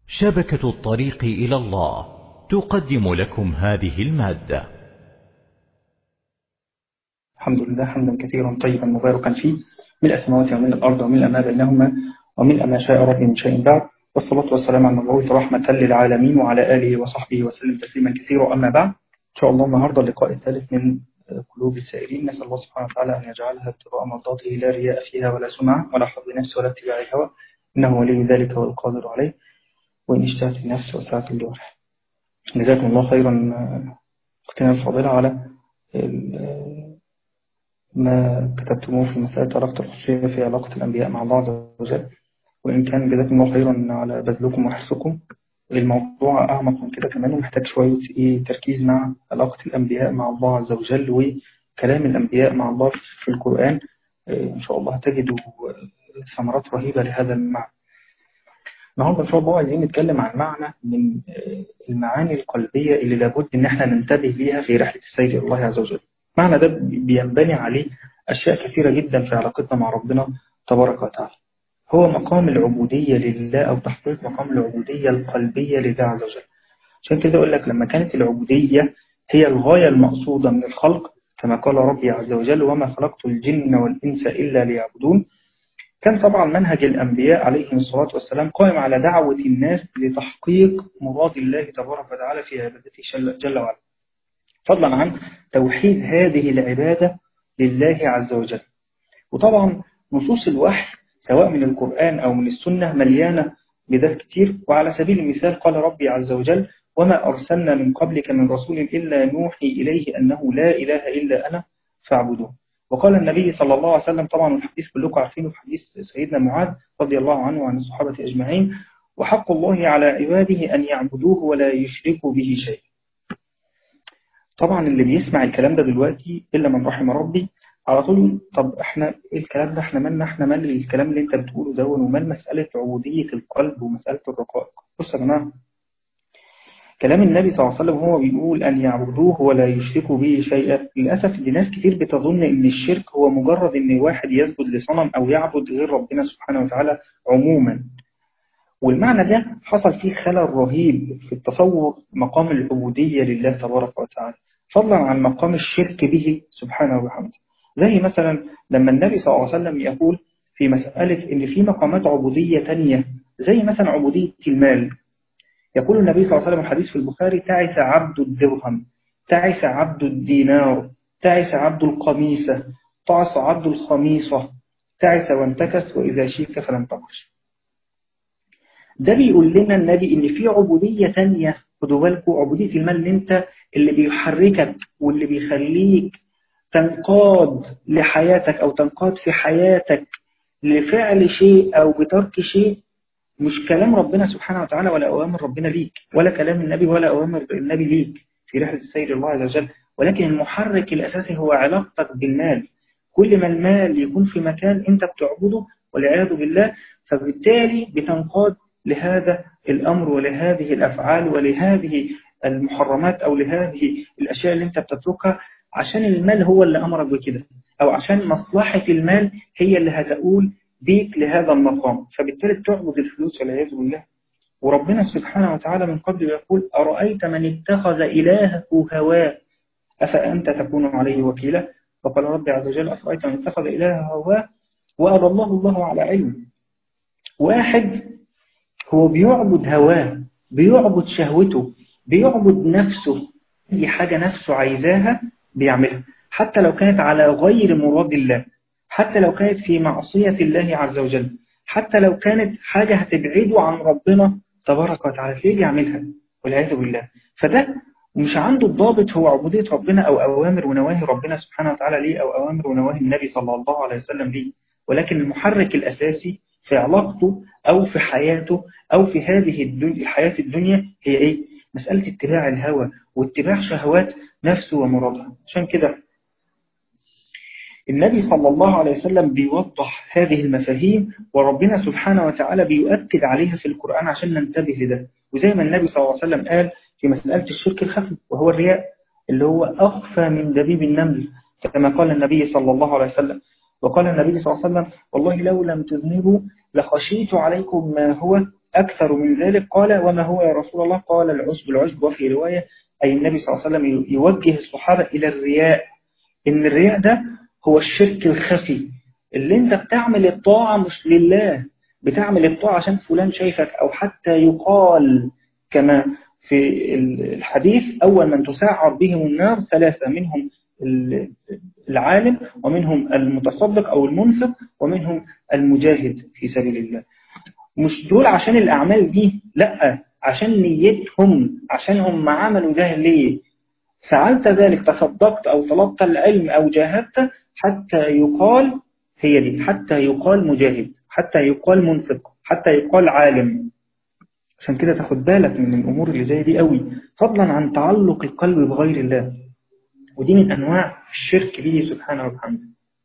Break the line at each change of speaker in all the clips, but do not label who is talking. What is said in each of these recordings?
شبكة الطريق إلى الله تقدم لكم هذه المادة
الحمد لله حمدا كثيرا طيبا مباركا فيه ملء السماوات وملء الأرض وملء ما بينهما وملء ما شاء ربي من شيء بعد والصلاة والسلام على المبعوث رحمة للعالمين وعلى آله وصحبه وسلم تسليما كثيرا أما بعد إن شاء الله النهاردة اللقاء الثالث من قلوب السائلين نسأل الله سبحانه وتعالى أن يجعلها ابتغاء مرضاته لا رياء فيها ولا سمعة ولا حظ نفس ولا اتباع هوى إنه ولي ذلك والقادر عليه وإن اشتهت النفس وسعت الجوارح جزاكم الله خيرا أختنا الفاضلة على ما كتبتموه في مسألة علاقة الخصوصية في علاقة الأنبياء مع الله عز وجل وإن كان جزاكم الله خيرا على بذلكم وحرصكم الموضوع أعمق من كده كمان ومحتاج شوية إيه تركيز مع علاقة الأنبياء مع الله عز وجل وكلام الأنبياء مع الله في القرآن إن شاء الله هتجدوا ثمرات رهيبة لهذا المعنى النهارده إن شاء الله عايزين نتكلم عن معنى من المعاني القلبية اللي لابد إن احنا ننتبه ليها في رحلة السير إلى الله عز وجل معنى ده بينبني عليه أشياء كثيرة جدا في علاقتنا مع ربنا تبارك وتعالى هو مقام العبودية لله أو تحقيق مقام العبودية القلبية لله عز وجل عشان كده أقول لك لما كانت العبودية هي الغاية المقصودة من الخلق كما قال ربي عز وجل وما خلقت الجن والإنس إلا ليعبدون كان طبعا منهج الأنبياء عليهم الصلاة والسلام قائم على دعوة الناس لتحقيق مراد الله تبارك وتعالى في عبادته جل وعلا فضلا عن توحيد هذه العبادة لله عز وجل وطبعا نصوص الوحي سواء من القرآن أو من السنة مليانة بذات كتير وعلى سبيل المثال قال ربي عز وجل وما أرسلنا من قبلك من رسول إلا نوحي إليه أنه لا إله إلا أنا فاعبدوه وقال النبي صلى الله عليه وسلم طبعا الحديث كلكم عارفينه في حديث سيدنا معاذ رضي الله عنه وعن الصحابة أجمعين وحق الله على عباده أن يعبدوه ولا يشركوا به شيء طبعا اللي بيسمع الكلام ده دلوقتي إلا من رحم ربي على طول طب احنا ايه الكلام ده احنا مالنا احنا مال الكلام اللي انت بتقوله ده ومال مسألة عبودية القلب ومسألة الرقائق بص يا جماعة كلام النبي صلى الله عليه وسلم هو بيقول أن يعبدوه ولا يشركوا به شيئا للأسف لناس كتير بتظن أن الشرك هو مجرد أن واحد يسجد لصنم أو يعبد غير ربنا سبحانه وتعالى عموما والمعنى ده حصل فيه خلل رهيب في التصور مقام العبودية لله تبارك وتعالى فضلا عن مقام الشرك به سبحانه وبحمده زي مثلا لما النبي صلى الله عليه وسلم يقول في مسألة أن في مقامات عبودية تانية زي مثلا عبودية المال يقول النبي صلى الله عليه وسلم الحديث في البخاري تعس عبد الدرهم تعس عبد الدينار تعس عبد القميصة تعس عبد الخميصة تعس وانتكس وإذا شيك فلم تقش ده بيقول لنا النبي إن في عبودية تانية خدوا بالكم عبودية المال اللي انت اللي بيحركك واللي بيخليك تنقاد لحياتك أو تنقاد في حياتك لفعل شيء أو بترك شيء مش كلام ربنا سبحانه وتعالى ولا أوامر ربنا ليك ولا كلام النبي ولا أوامر النبي ليك في رحلة السير الله عز وجل ولكن المحرك الأساسي هو علاقتك بالمال كل ما المال يكون في مكان أنت بتعبده والعياذ بالله فبالتالي بتنقاد لهذا الأمر ولهذه الأفعال ولهذه المحرمات أو لهذه الأشياء اللي أنت بتتركها عشان المال هو اللي أمرك بكده أو عشان مصلحة المال هي اللي هتقول بيك لهذا المقام فبالتالي تعبد الفلوس والعياذ بالله وربنا سبحانه وتعالى من قبل يقول أرأيت من اتخذ إلهه هواه أفأنت تكون عليه وكيلا وقال ربي عز وجل أفرأيت من اتخذ إلهه هواه وأضله الله على علم واحد هو بيعبد هواه بيعبد شهوته بيعبد نفسه أي حاجة نفسه عايزاها بيعملها حتى لو كانت على غير مراد الله حتى لو كانت في معصية الله عز وجل حتى لو كانت حاجة هتبعده عن ربنا تبارك وتعالى ليه يعملها والعياذ بالله فده مش عنده الضابط هو عبودية ربنا أو أوامر ونواهي ربنا سبحانه وتعالى ليه أو أوامر ونواهي النبي صلى الله عليه وسلم ليه ولكن المحرك الأساسي في علاقته أو في حياته أو في هذه الدنيا الحياة الدنيا هي إيه؟ مسألة اتباع الهوى واتباع شهوات نفسه ومرادها عشان كده النبي صلى الله عليه وسلم بيوضح هذه المفاهيم وربنا سبحانه وتعالى بيؤكد عليها في القرآن عشان ننتبه لده وزي ما النبي صلى الله عليه وسلم قال في مسألة الشرك الخفي وهو الرياء اللي هو أخفى من دبيب النمل كما قال النبي صلى الله عليه وسلم وقال النبي صلى الله عليه وسلم والله لو لم تذنبوا لخشيت عليكم ما هو أكثر من ذلك قال وما هو يا رسول الله قال العشب العشب وفي رواية أي النبي صلى الله عليه وسلم يوجه الصحابة إلى الرياء إن الرياء ده هو الشرك الخفي اللي انت بتعمل الطاعة مش لله بتعمل الطاعة عشان فلان شايفك أو حتى يقال كما في الحديث أول من تسعر بهم النار ثلاثة منهم العالم ومنهم المتصدق أو المنفق ومنهم المجاهد في سبيل الله مش دول عشان الأعمال دي لا عشان نيتهم عشان هم عملوا ده ليه فعلت ذلك تصدقت أو طلبت العلم أو جاهدت حتى يقال هي دي حتى يقال مجاهد حتى يقال منفق حتى يقال عالم عشان كده تاخد بالك من الأمور اللي زي دي قوي فضلا عن تعلق القلب بغير الله ودي من أنواع الشرك به سبحانه وبحمده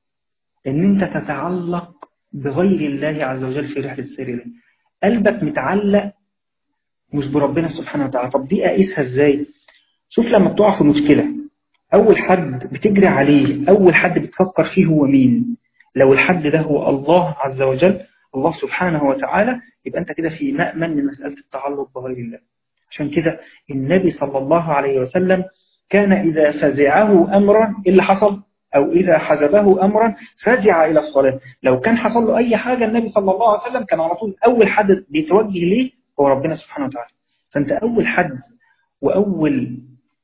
إن أنت تتعلق بغير الله عز وجل في رحلة السير إليه قلبك متعلق مش بربنا سبحانه وتعالى طب دي أقيسها إزاي شوف لما بتقع في مشكلة أول حد بتجري عليه أول حد بتفكر فيه هو مين لو الحد ده هو الله عز وجل الله سبحانه وتعالى يبقى أنت كده في مأمن من مسألة التعلق بغير الله عشان كده النبي صلى الله عليه وسلم كان إذا فزعه أمرا إيه اللي حصل أو إذا حزبه أمرا فزع إلى الصلاة لو كان حصل له أي حاجة النبي صلى الله عليه وسلم كان على طول أول حد بيتوجه ليه هو ربنا سبحانه وتعالى فأنت أول حد وأول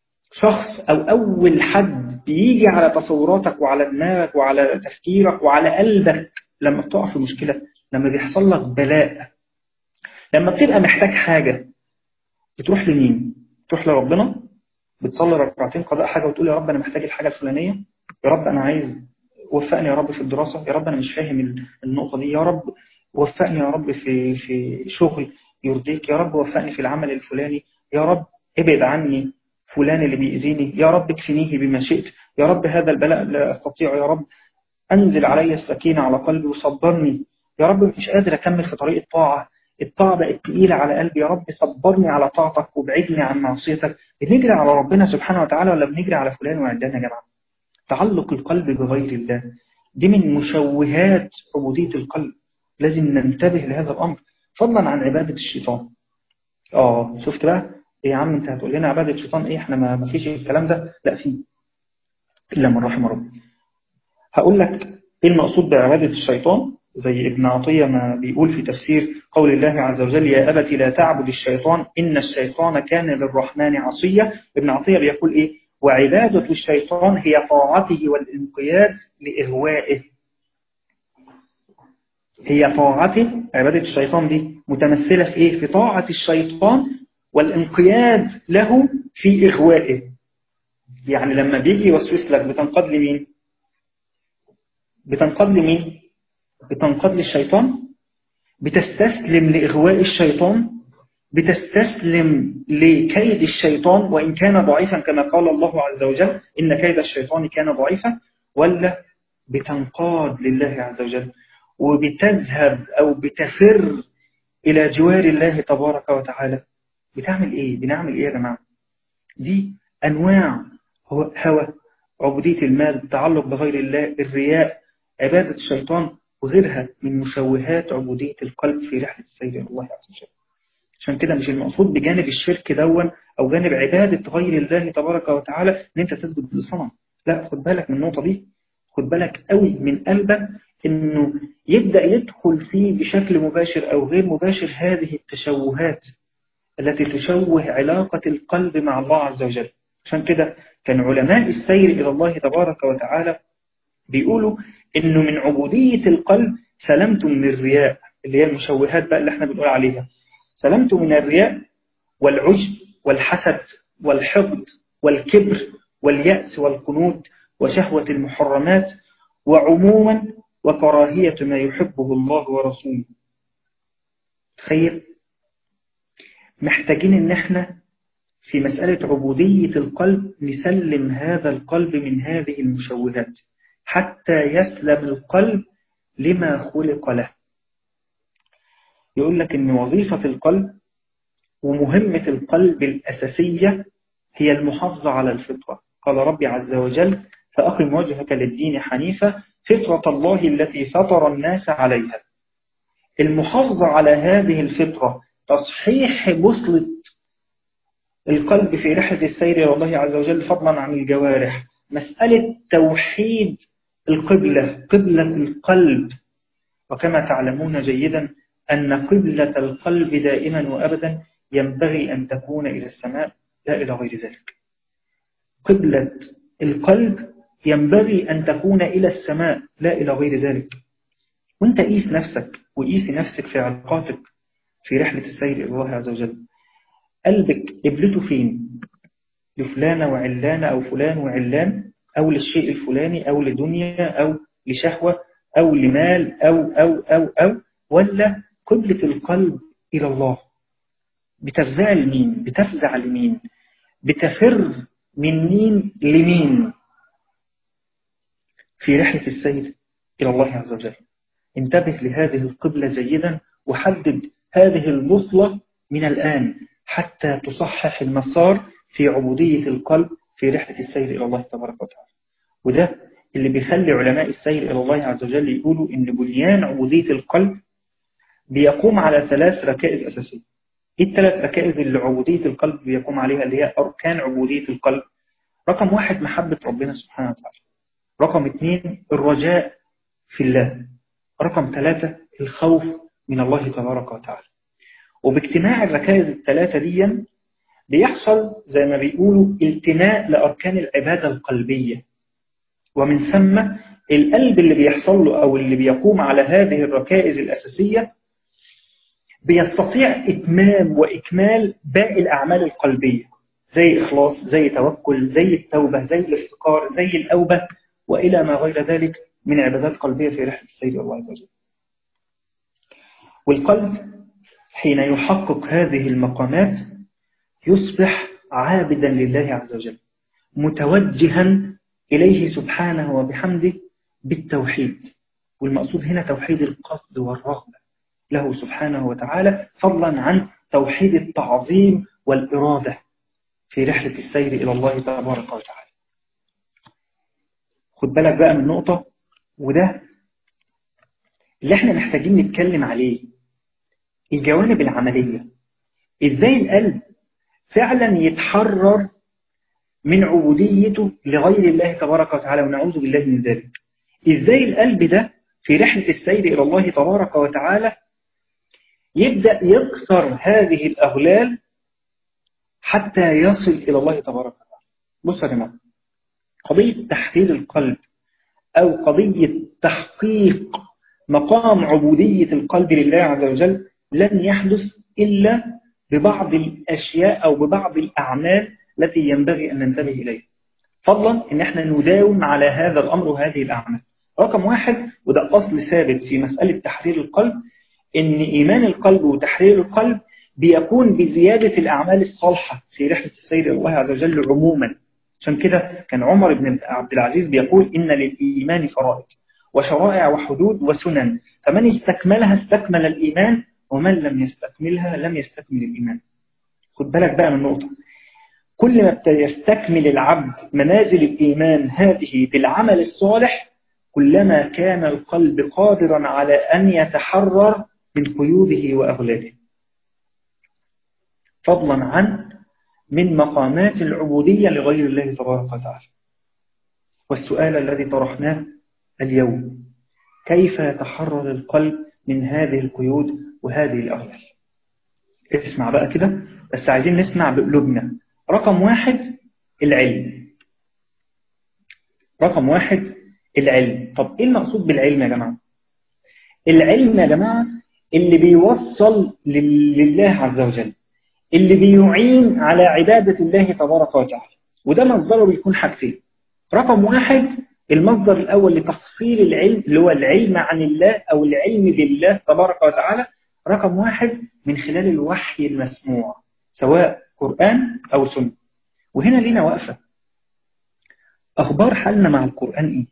شخص أو أول حد بيجي على تصوراتك وعلى دماغك وعلى تفكيرك وعلى قلبك لما بتقع في مشكلة لما بيحصل لك بلاء لما بتبقى محتاج حاجة بتروح لمين؟ تروح لربنا بتصلي ركعتين قضاء حاجة وتقول يا رب أنا محتاج الحاجة الفلانية يا رب أنا عايز وفقني يا رب في الدراسة يا رب أنا مش فاهم النقطة دي يا رب وفقني يا رب في في شغل يرضيك يا رب وفقني في العمل الفلاني يا رب ابعد عني فلان اللي بيأذيني يا رب اكفنيه بما شئت يا رب هذا البلاء لا أستطيع يا رب أنزل علي السكينة على قلبي وصبرني يا رب مش قادر أكمل في طريق الطاعة الطاعة بقت تقيلة على قلبي يا رب صبرني على طاعتك وابعدني عن معصيتك بنجري على ربنا سبحانه وتعالى ولا بنجري على فلان وعندنا يا جماعة تعلق القلب بغير الله دي من مشوهات عبودية القلب لازم ننتبه لهذا الأمر فضلا عن عبادة الشيطان اه شفت بقى ايه يا عم انت هتقول لنا عبادة الشيطان ايه احنا ما فيش الكلام ده لا فيه إلا من رحم ربي هقول لك ايه المقصود بعبادة الشيطان زي ابن عطية ما بيقول في تفسير قول الله عز وجل يا أبت لا تعبد الشيطان إن الشيطان كان للرحمن عصية ابن عطية بيقول إيه وعبادة الشيطان هي طاعته والانقياد لإغوائه هي طاعته عبادة الشيطان دي متمثلة في إيه في طاعة الشيطان والانقياد له في إغوائه يعني لما بيجي يوسوس لك بتنقاد لمين بتنقاد لمين بتنقاد للشيطان بتستسلم لإغواء الشيطان بتستسلم لكيد الشيطان وإن كان ضعيفا كما قال الله عز وجل إن كيد الشيطان كان ضعيفا ولا بتنقاد لله عز وجل وبتذهب أو بتفر إلى جوار الله تبارك وتعالى بتعمل إيه؟ بنعمل إيه يا جماعة؟ دي أنواع هوى عبودية المال التعلق بغير الله الرياء عبادة الشيطان وغيرها من مشوهات عبودية القلب في رحلة السير إلى الله عز وجل عشان كده مش المقصود بجانب الشرك دون أو جانب عبادة غير الله تبارك وتعالى إن أنت تسجد للصنم لا خد بالك من النقطة دي خد بالك قوي من قلبك إنه يبدأ يدخل فيه بشكل مباشر أو غير مباشر هذه التشوهات التي تشوه علاقة القلب مع الله عز وجل عشان كده كان علماء السير إلى الله تبارك وتعالى بيقولوا إنه من عبودية القلب سلمت من الرياء اللي هي المشوهات بقى اللي احنا بنقول عليها سلمت من الرياء والعجب والحسد والحقد والكبر واليأس والقنوط وشهوة المحرمات وعموما وكراهية ما يحبه الله ورسوله تخيل محتاجين ان احنا في مسألة عبودية القلب نسلم هذا القلب من هذه المشوهات حتى يسلم القلب لما خلق له يقول لك ان وظيفة القلب ومهمة القلب الأساسية هي المحافظة على الفطرة قال ربي عز وجل فأقم وجهك للدين حنيفة فطرة الله التي فطر الناس عليها المحافظة على هذه الفطرة تصحيح بوصلة القلب في رحلة السير إلى الله عز وجل فضلا عن الجوارح مسألة توحيد القبلة قبلة القلب وكما تعلمون جيدا أن قبلة القلب دائما وأبدا ينبغي أن تكون إلى السماء لا إلى غير ذلك قبلة القلب ينبغي أن تكون إلى السماء لا إلى غير ذلك وانت قيس نفسك وقيس نفسك في علاقاتك في رحلة السير إلى الله عز وجل قلبك قبلته فين لفلانة وعلانة أو فلان وعلان أو للشيء الفلاني أو لدنيا أو لشهوة أو لمال أو أو أو أو ولا قبلة القلب إلى الله بتفزع لمين بتفزع لمين بتفر من مين لمين في رحلة السير إلى الله عز وجل انتبه لهذه القبلة جيدا وحدد هذه البوصلة من الآن حتى تصحح المسار في عبودية القلب في رحلة السير إلى الله تبارك وتعالى وده اللي بيخلي علماء السير إلى الله عز وجل يقولوا إن بنيان عبودية القلب بيقوم على ثلاث ركائز أساسية إيه الثلاث ركائز اللي عبودية القلب بيقوم عليها اللي هي أركان عبودية القلب رقم واحد محبة ربنا سبحانه وتعالى رقم اثنين الرجاء في الله رقم ثلاثة الخوف من الله تبارك وتعالى وباجتماع الركائز الثلاثة دي بيحصل زي ما بيقولوا التناء لأركان العبادة القلبية ومن ثم القلب اللي بيحصل له أو اللي بيقوم على هذه الركائز الأساسية بيستطيع إتمام وإكمال باقي الأعمال القلبية زي إخلاص زي توكل زي التوبة زي الافتقار زي الأوبة وإلى ما غير ذلك من عبادات قلبية في رحلة السيد الله عز وجل والقلب حين يحقق هذه المقامات يصبح عابدا لله عز وجل متوجها إليه سبحانه وبحمده بالتوحيد والمقصود هنا توحيد القصد والرغبة له سبحانه وتعالى فضلا عن توحيد التعظيم والإرادة في رحلة السير إلى الله تبارك وتعالى خد بالك بقى من نقطة وده اللي احنا محتاجين نتكلم عليه الجوانب العملية ازاي القلب فعلا يتحرر من عبوديته لغير الله تبارك وتعالى ونعوذ بالله من ذلك ازاي القلب ده في رحلة السير إلى الله تبارك وتعالى يبدأ يكسر هذه الأغلال حتى يصل إلى الله تبارك وتعالى بصوا يا جماعة قضية تحرير القلب أو قضية تحقيق مقام عبودية القلب لله عز وجل لن يحدث إلا ببعض الأشياء أو ببعض الأعمال التي ينبغي أن ننتبه إليها فضلا أن احنا نداوم على هذا الأمر وهذه الأعمال رقم واحد وده أصل ثابت في مسألة تحرير القلب أن إيمان القلب وتحرير القلب بيكون بزيادة الأعمال الصالحة في رحلة السير إلى الله عز وجل عموما عشان كده كان عمر بن عبد العزيز بيقول إن للإيمان فرائض وشرائع وحدود وسنن فمن استكملها استكمل الإيمان ومن لم يستكملها لم يستكمل الإيمان خد بالك بقى من نقطة كل ما يستكمل العبد منازل الإيمان هذه بالعمل الصالح كلما كان القلب قادرا على أن يتحرر من قيوده وأغلاله فضلا عن من مقامات العبودية لغير الله تبارك وتعالى والسؤال الذي طرحناه اليوم كيف يتحرر القلب من هذه القيود وهذه الأغلال اسمع بقى كده بس عايزين نسمع بقلوبنا رقم واحد العلم رقم واحد العلم طب ايه المقصود بالعلم يا جماعة العلم يا جماعة اللي بيوصل لله عز وجل اللي بيعين على عبادة الله تبارك وتعالى وده مصدره بيكون حاجتين رقم واحد المصدر الأول لتفصيل العلم اللي هو العلم عن الله أو العلم بالله تبارك وتعالى رقم واحد من خلال الوحي المسموع سواء قرآن أو سنة وهنا لينا وقفة أخبار حالنا مع القرآن إيه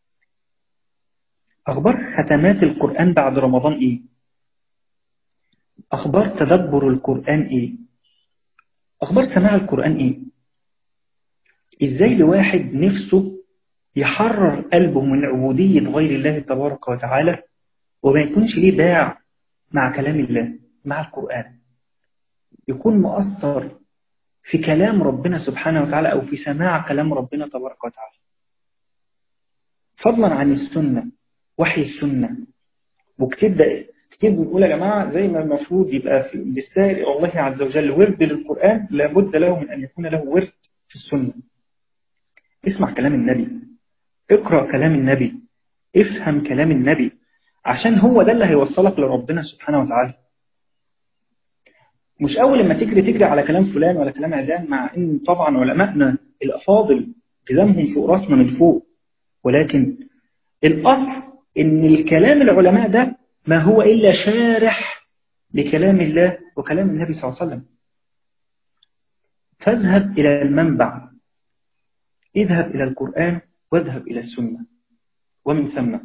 أخبار ختمات القرآن بعد رمضان إيه أخبار تدبر القرآن إيه أخبار سماع القرآن إيه إزاي لواحد نفسه يحرر قلبه من عبودية غير الله تبارك وتعالى وما يكونش ليه باع مع كلام الله مع القرآن يكون مؤثر في كلام ربنا سبحانه وتعالى أو في سماع كلام ربنا تبارك وتعالى فضلا عن السنة وحي السنة وبتبدأ كتير بنقول يا جماعة زي ما المفروض يبقى في للسائل إلى الله عز وجل ورد للقرآن لابد له من أن يكون له ورد في السنة اسمع كلام النبي اقرأ كلام النبي افهم كلام النبي عشان هو ده اللي هيوصلك لربنا سبحانه وتعالى مش أول لما تجري تجري على كلام فلان ولا كلام علان مع إن طبعا علمائنا الأفاضل كلامهم فوق راسنا من فوق ولكن الأصل إن الكلام العلماء ده ما هو إلا شارح لكلام الله وكلام النبي صلى الله عليه وسلم فاذهب إلى المنبع اذهب إلى القرآن واذهب إلى السنة ومن ثم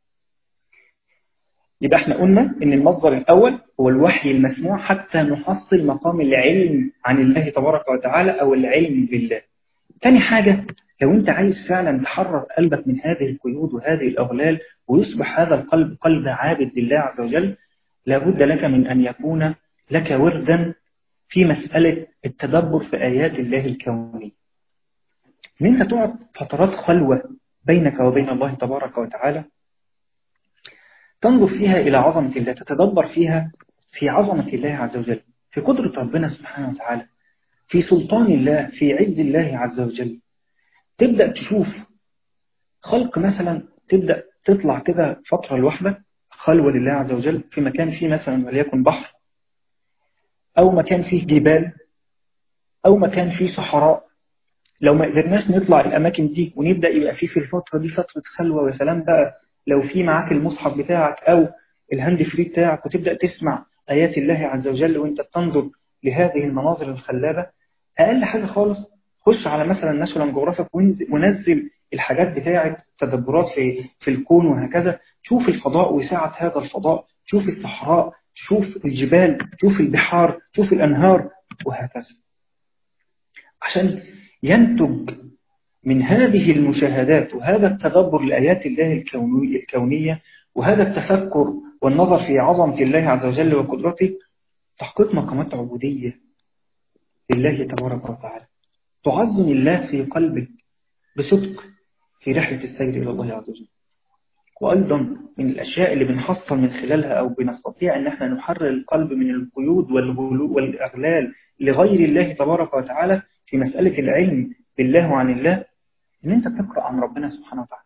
يبقى احنا قلنا ان المصدر الأول هو الوحي المسموع حتى نحصل مقام العلم عن الله تبارك وتعالى أو العلم بالله تاني حاجة لو انت عايز فعلا تحرر قلبك من هذه القيود وهذه الأغلال ويصبح هذا القلب قلب عابد لله عز وجل لابد لك من أن يكون لك وردا في مسألة التدبر في آيات الله الكونية ان انت تقعد فترات خلوة بينك وبين الله تبارك وتعالى تنظر فيها إلى عظمة الله تتدبر فيها في عظمة الله عز وجل في قدرة ربنا سبحانه وتعالى في سلطان الله في عز الله عز وجل تبدأ تشوف خلق مثلا تبدأ تطلع كده فترة لوحدك خلوة لله عز وجل في مكان فيه مثلا وليكن بحر أو مكان فيه جبال أو مكان فيه صحراء لو ما قدرناش نطلع الأماكن دي ونبدأ يبقى فيه في الفترة دي فترة خلوة ويا سلام بقى لو في معاك المصحف بتاعك أو الهاند فري بتاعك وتبدأ تسمع آيات الله عز وجل وانت بتنظر لهذه المناظر الخلابة أقل حاجة خالص خش على مثلا ناشونال جغرافيك ونزل الحاجات بتاعة تدبرات في في الكون وهكذا شوف الفضاء وسعة هذا الفضاء شوف الصحراء شوف الجبال شوف البحار شوف الأنهار وهكذا عشان ينتج من هذه المشاهدات وهذا التدبر لآيات الله الكونية وهذا التفكر والنظر في عظمة الله عز وجل وقدرته تحقيق مقامات عبودية لله تبارك وتعالى تعظم الله في قلبك بصدق في رحلة السير إلى الله عز وجل وأيضا من الأشياء اللي بنحصل من خلالها أو بنستطيع أن احنا نحرر القلب من القيود والأغلال لغير الله تبارك وتعالى في مسألة العلم بالله وعن الله ان انت تقرأ عن ربنا سبحانه وتعالى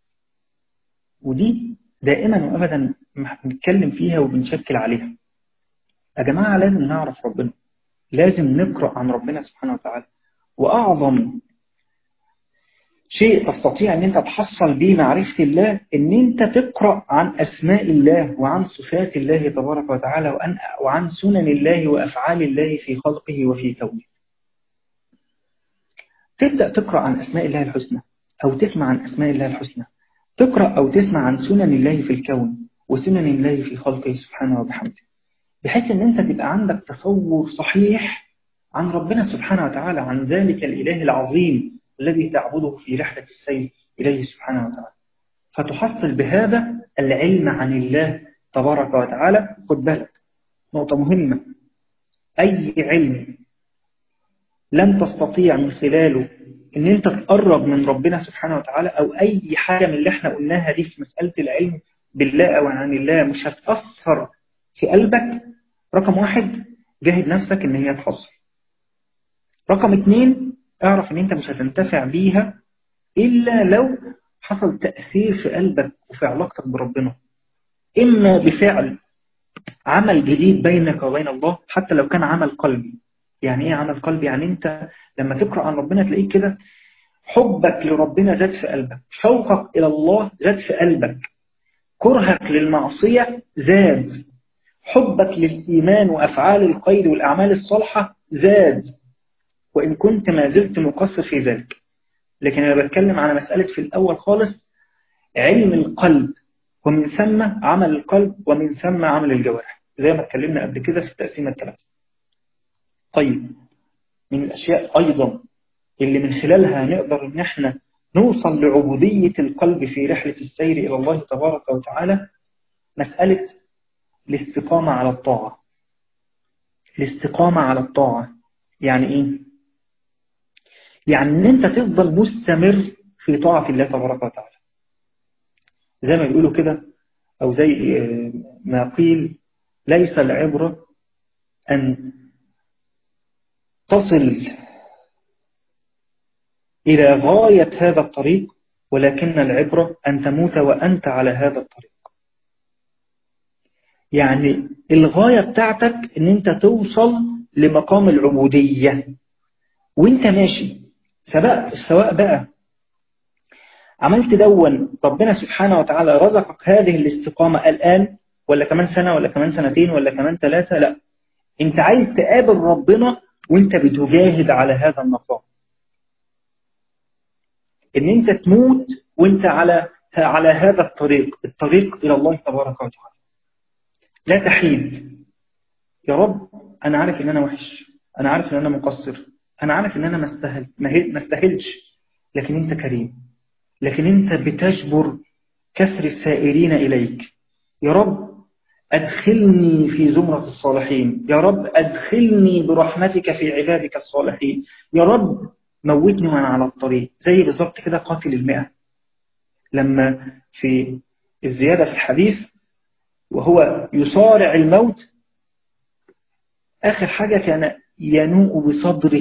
ودي دائما وابدا بنتكلم فيها وبنشكل عليها يا جماعة لازم نعرف ربنا لازم نقرأ عن ربنا سبحانه وتعالى وأعظم شيء تستطيع ان انت تحصل به معرفة الله ان انت تقرأ عن اسماء الله وعن صفات الله تبارك وتعالى وعن, وعن سنن الله وافعال الله في خلقه وفي كونه تبدأ تقرأ عن أسماء الله الحسنى أو تسمع عن أسماء الله الحسنى تقرأ أو تسمع عن سنن الله في الكون وسنن الله في خلقه سبحانه وبحمده بحيث أن أنت تبقى عندك تصور صحيح عن ربنا سبحانه وتعالى عن ذلك الإله العظيم الذي تعبده في رحلة السير إليه سبحانه وتعالى فتحصل بهذا العلم عن الله تبارك وتعالى خد بالك نقطة مهمة أي علم لن تستطيع من خلاله ان انت تقرب من ربنا سبحانه وتعالى او اي حاجة من اللي احنا قلناها دي في مسألة العلم بالله او عن الله مش هتأثر في قلبك رقم واحد جاهد نفسك ان هي تحصل رقم اتنين اعرف ان انت مش هتنتفع بيها الا لو حصل تأثير في قلبك وفي علاقتك بربنا اما بفعل عمل جديد بينك وبين الله حتى لو كان عمل قلبي يعني ايه عمل قلبي يعني انت لما تقرأ عن ربنا تلاقيك كده حبك لربنا زاد في قلبك شوقك إلى الله زاد في قلبك كرهك للمعصية زاد حبك للإيمان وأفعال الخير والأعمال الصالحة زاد وإن كنت ما زلت مقصر في ذلك لكن أنا بتكلم على مسألة في الأول خالص علم القلب ومن ثم عمل القلب ومن ثم عمل الجوارح زي ما اتكلمنا قبل كده في التقسيمة الثلاثة طيب من الأشياء أيضا اللي من خلالها نقدر إن احنا نوصل لعبودية القلب في رحلة السير إلى الله تبارك وتعالى مسألة الاستقامة على الطاعة الاستقامة على الطاعة يعني إيه؟ يعني إن أنت تفضل مستمر في طاعة الله تبارك وتعالى زي ما بيقولوا كده أو زي ما قيل ليس العبرة أن تصل إلى غاية هذا الطريق ولكن العبرة أن تموت وأنت على هذا الطريق يعني الغاية بتاعتك أن أنت توصل لمقام العبودية وانت ماشي سواء سواء بقى عملت دون ربنا سبحانه وتعالى رزقك هذه الاستقامة الآن ولا كمان سنة ولا كمان سنتين ولا كمان ثلاثة لا انت عايز تقابل ربنا وانت بتجاهد على هذا المقام ان انت تموت وانت على على هذا الطريق الطريق الى الله تبارك وتعالى لا تحيد يا رب انا عارف ان انا وحش انا عارف ان انا مقصر انا عارف ان انا ما استاهل ما استاهلش لكن انت كريم لكن انت بتجبر كسر السائرين اليك يا رب أدخلني في زمرة الصالحين يا رب أدخلني برحمتك في عبادك الصالحين يا رب موتني وأنا على الطريق زي بالظبط كده قاتل المئة لما في الزيادة في الحديث وهو يصارع الموت آخر حاجة كان ينوء بصدره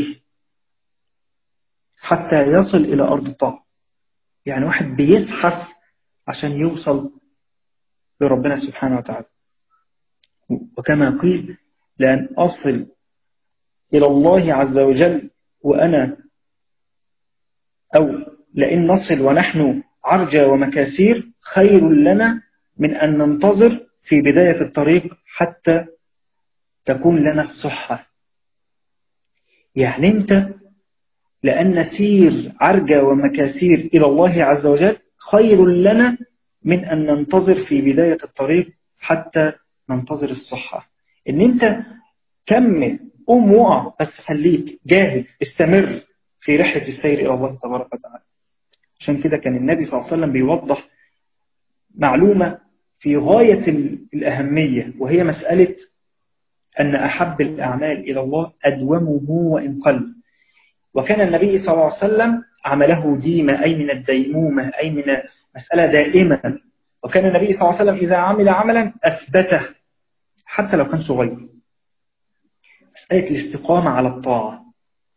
حتى يصل إلى أرض الطاعة يعني واحد بيزحف عشان يوصل لربنا سبحانه وتعالى وكما قيل لأن أصل إلى الله عز وجل وأنا أو لئن نصل ونحن عرجى ومكاسير خير لنا من أن ننتظر في بداية الطريق حتى تكون لنا الصحة يعني أنت لأن نسير عرجى ومكاسير إلى الله عز وجل خير لنا من أن ننتظر في بداية الطريق حتى ننتظر الصحة ان انت كمل قوم وقع بس خليك جاهد استمر في رحلة السير إلى الله تبارك وتعالى عشان كده كان النبي صلى الله عليه وسلم بيوضح معلومة في غاية الأهمية وهي مسألة أن أحب الأعمال إلى الله أدومه وإن قل وكان النبي صلى الله عليه وسلم عمله ديمة أي من الديمومة أي من مسألة دائمة وكان النبي صلى الله عليه وسلم إذا عمل عملا أثبته حتى لو كان صغير مسألة الاستقامة على الطاعة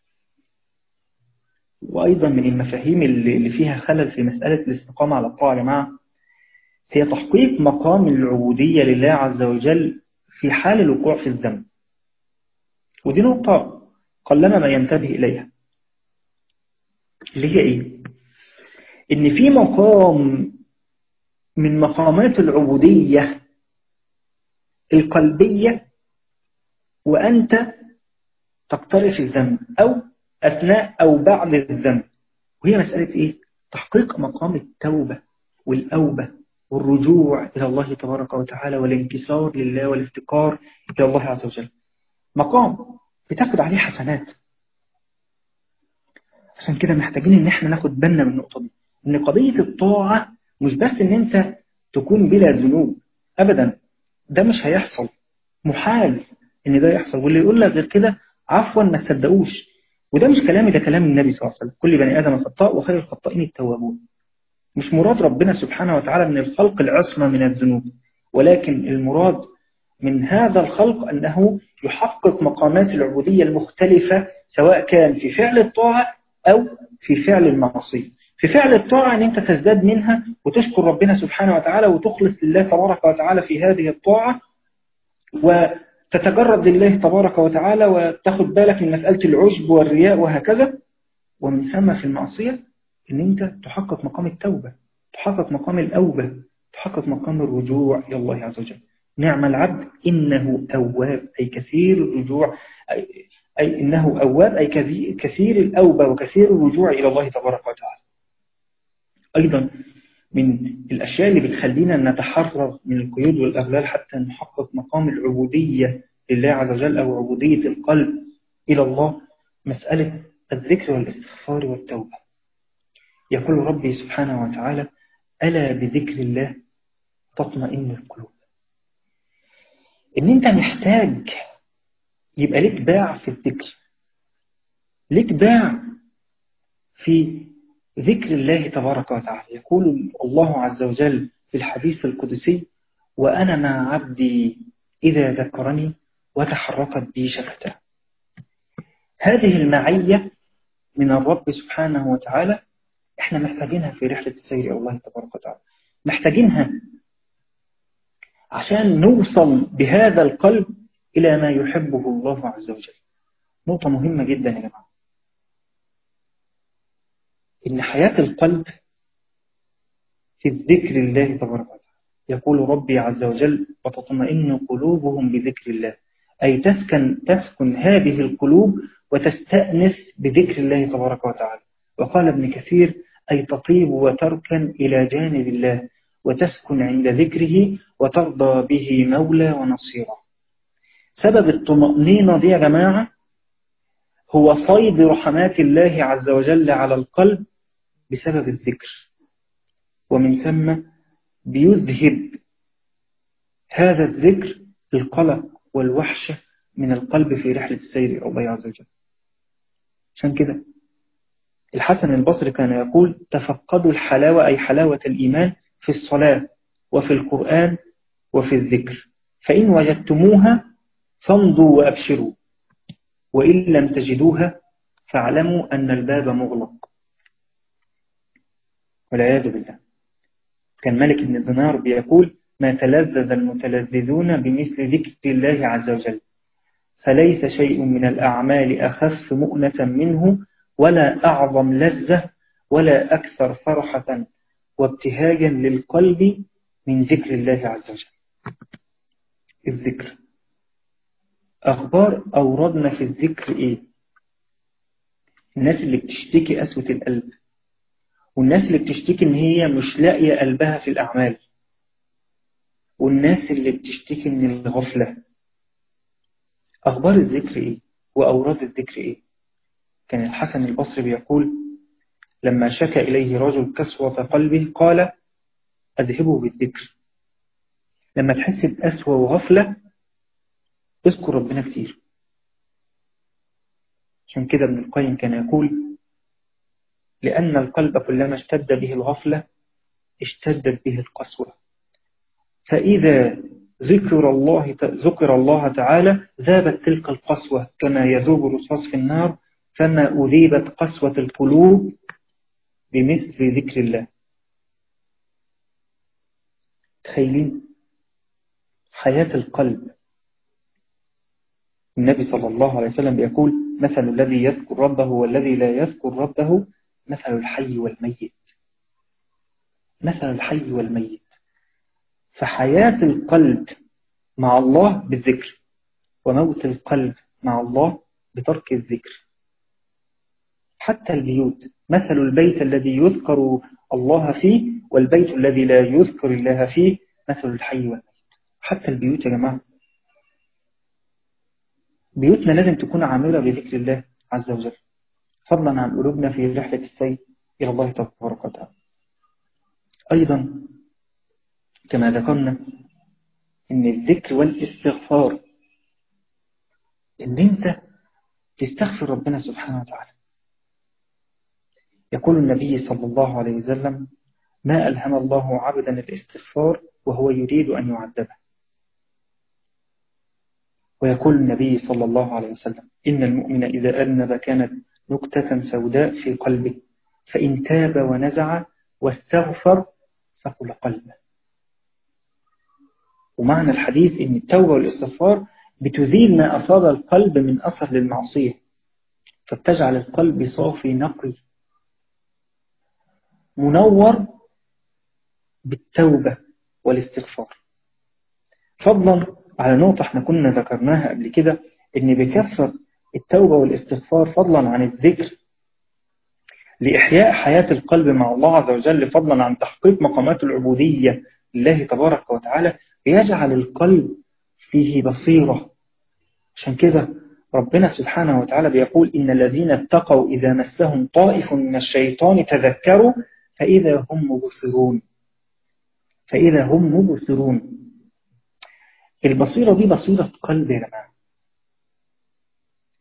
وأيضا من المفاهيم اللي فيها خلل في مسألة الاستقامة على الطاعة يا جماعة هي تحقيق مقام العبودية لله عز وجل في حال الوقوع في الذنب ودي نقطة قلما ما ينتبه إليها اللي هي إيه؟ إن في مقام من مقامات العبودية القلبية وأنت تقترف الذنب أو أثناء أو بعد الذنب وهي مسألة إيه؟ تحقيق مقام التوبة والأوبة والرجوع إلى الله تبارك وتعالى والانكسار لله والافتقار إلى الله عز وجل مقام بتاخد عليه حسنات عشان كده محتاجين ان احنا ناخد بالنا من النقطة دي ان قضية الطاعة مش بس ان انت تكون بلا ذنوب ابدا ده مش هيحصل محال ان ده يحصل واللي يقول لك غير كده عفوا ما تصدقوش وده مش كلامي ده كلام النبي صلى الله عليه وسلم كل بني ادم خطاء وخير الخطائين التوابون مش مراد ربنا سبحانه وتعالى من الخلق العصمة من الذنوب ولكن المراد من هذا الخلق أنه يحقق مقامات العبودية المختلفة سواء كان في فعل الطاعة أو في فعل المعصية في فعل الطاعة أن أنت تزداد منها وتشكر ربنا سبحانه وتعالى وتخلص لله تبارك وتعالى في هذه الطاعة وتتجرد لله تبارك وتعالى وتاخد بالك من مسألة العجب والرياء وهكذا ومن ثم في المعصية أن أنت تحقق مقام التوبة تحقق مقام الأوبة تحقق مقام الرجوع إلى الله عز وجل نعم العبد إنه أواب أي كثير الرجوع أي, أي إنه أواب أي كثير الأوبة وكثير الرجوع إلى الله تبارك وتعالى أيضا من الأشياء اللي بتخلينا نتحرر من القيود والأغلال حتى نحقق مقام العبودية لله عز وجل أو عبودية القلب إلى الله مسألة الذكر والاستغفار والتوبة يقول ربي سبحانه وتعالى ألا بذكر الله تطمئن القلوب إن أنت محتاج يبقى ليك باع في الذكر ليك باع في ذكر الله تبارك وتعالى يقول الله عز وجل في الحديث القدسي وأنا مع عبدي إذا ذكرني وتحركت بي شفتاه هذه المعية من الرب سبحانه وتعالى احنا محتاجينها في رحلة السير إلى الله تبارك وتعالى محتاجينها عشان نوصل بهذا القلب إلى ما يحبه الله عز وجل نقطة مهمة جدا يا جماعة إن حياة القلب في الذكر الله تبارك وتعالى يقول ربي عز وجل وتطمئن قلوبهم بذكر الله أي تسكن, تسكن هذه القلوب وتستأنس بذكر الله تبارك وتعالى وقال ابن كثير أي تطيب وتركن إلى جانب الله وتسكن عند ذكره وترضى به مولى ونصيرا سبب الطمأنينة دي يا جماعة هو فيض رحمات الله عز وجل على القلب بسبب الذكر ومن ثم بيذهب هذا الذكر القلق والوحشة من القلب في رحلة السير إلى الله عز وجل عشان كده الحسن البصري كان يقول تفقدوا الحلاوة أي حلاوة الإيمان في الصلاة وفي القرآن وفي الذكر فإن وجدتموها فامضوا وأبشروا وإن لم تجدوها فاعلموا أن الباب مغلق والعياذ بالله كان ملك بن دينار بيقول ما تلذذ المتلذذون بمثل ذكر الله عز وجل فليس شيء من الأعمال أخف مؤنة منه ولا أعظم لذة ولا أكثر فرحة وابتهاجا للقلب من ذكر الله عز وجل الذكر أخبار أوردنا في الذكر إيه الناس اللي بتشتكي أسوة القلب والناس اللي بتشتكي إن هي مش لاقية قلبها في الأعمال والناس اللي بتشتكي من الغفلة أخبار الذكر إيه وأوراد الذكر إيه كان الحسن البصري بيقول لما شكى إليه رجل كسوة قلبه قال أذهبه بالذكر لما تحس بأسوة وغفلة اذكر ربنا كتير عشان كده ابن القيم كان يقول لأن القلب كلما اشتد به الغفلة اشتدت به القسوة فإذا ذكر الله ذكر الله تعالى ذابت تلك القسوة كما يذوب الرصاص في النار فما أذيبت قسوة القلوب بمثل ذكر الله تخيلين حياة القلب النبي صلى الله عليه وسلم بيقول مثل الذي يذكر ربه والذي لا يذكر ربه مثل الحي والميت مثل الحي والميت فحياة القلب مع الله بالذكر وموت القلب مع الله بترك الذكر حتى البيوت مثل البيت الذي يذكر الله فيه والبيت الذي لا يذكر الله فيه مثل الحي والميت حتى البيوت يا جماعة بيوتنا لازم تكون عامرة بذكر الله عز وجل فضلا عن قلوبنا في رحلة السير إلى الله تبارك وتعالى أيضا كما ذكرنا إن الذكر والاستغفار إن أنت تستغفر ربنا سبحانه وتعالى يقول النبي صلى الله عليه وسلم ما ألهم الله عبدا الاستغفار وهو يريد أن يعذبه ويقول النبي صلى الله عليه وسلم إن المؤمن إذا أذنب كانت نكتة سوداء في قلبه فإن تاب ونزع واستغفر ثقل قلبه ومعنى الحديث إن التوبة والاستغفار بتزيل ما أصاب القلب من أثر للمعصية فبتجعل القلب صافي نقي منور بالتوبة والاستغفار فضلا على نقطة احنا كنا ذكرناها قبل كده ان بكثرة التوبة والاستغفار فضلا عن الذكر لإحياء حياة القلب مع الله عز وجل فضلا عن تحقيق مقامات العبودية لله تبارك وتعالى بيجعل القلب فيه بصيرة عشان كده ربنا سبحانه وتعالى بيقول إن الذين اتقوا إذا مسهم طائف من الشيطان تذكروا فإذا هم مبصرون فإذا هم مبصرون البصيرة دي بصيرة قلب يا جماعة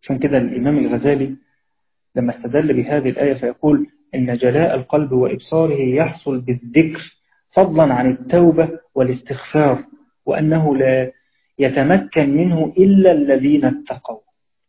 عشان كده الإمام الغزالي لما استدل بهذه الآية فيقول إن جلاء القلب وإبصاره يحصل بالذكر فضلا عن التوبة والاستغفار وأنه لا يتمكن منه إلا الذين اتقوا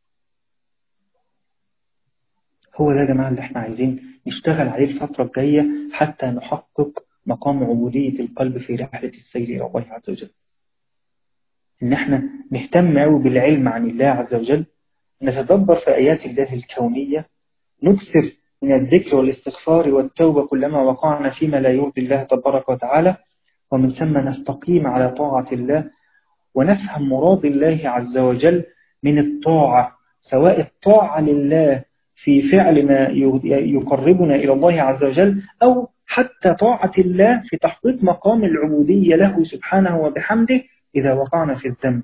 هو ده يا جماعة اللي احنا عايزين نشتغل عليه الفترة الجاية حتى نحقق مقام عبودية القلب في رحلة السير إلى الله عز وجل إن احنا نهتم قوي بالعلم عن الله عز وجل نتدبر في آيات الله الكونية نكثر من الذكر والاستغفار والتوبة كلما وقعنا فيما لا يرضي الله تبارك وتعالى ومن ثم نستقيم على طاعة الله ونفهم مراد الله عز وجل من الطاعة سواء الطاعة لله في فعل ما يقربنا إلى الله عز وجل أو حتى طاعة الله في تحقيق مقام العبودية له سبحانه وبحمده إذا وقعنا في الذنب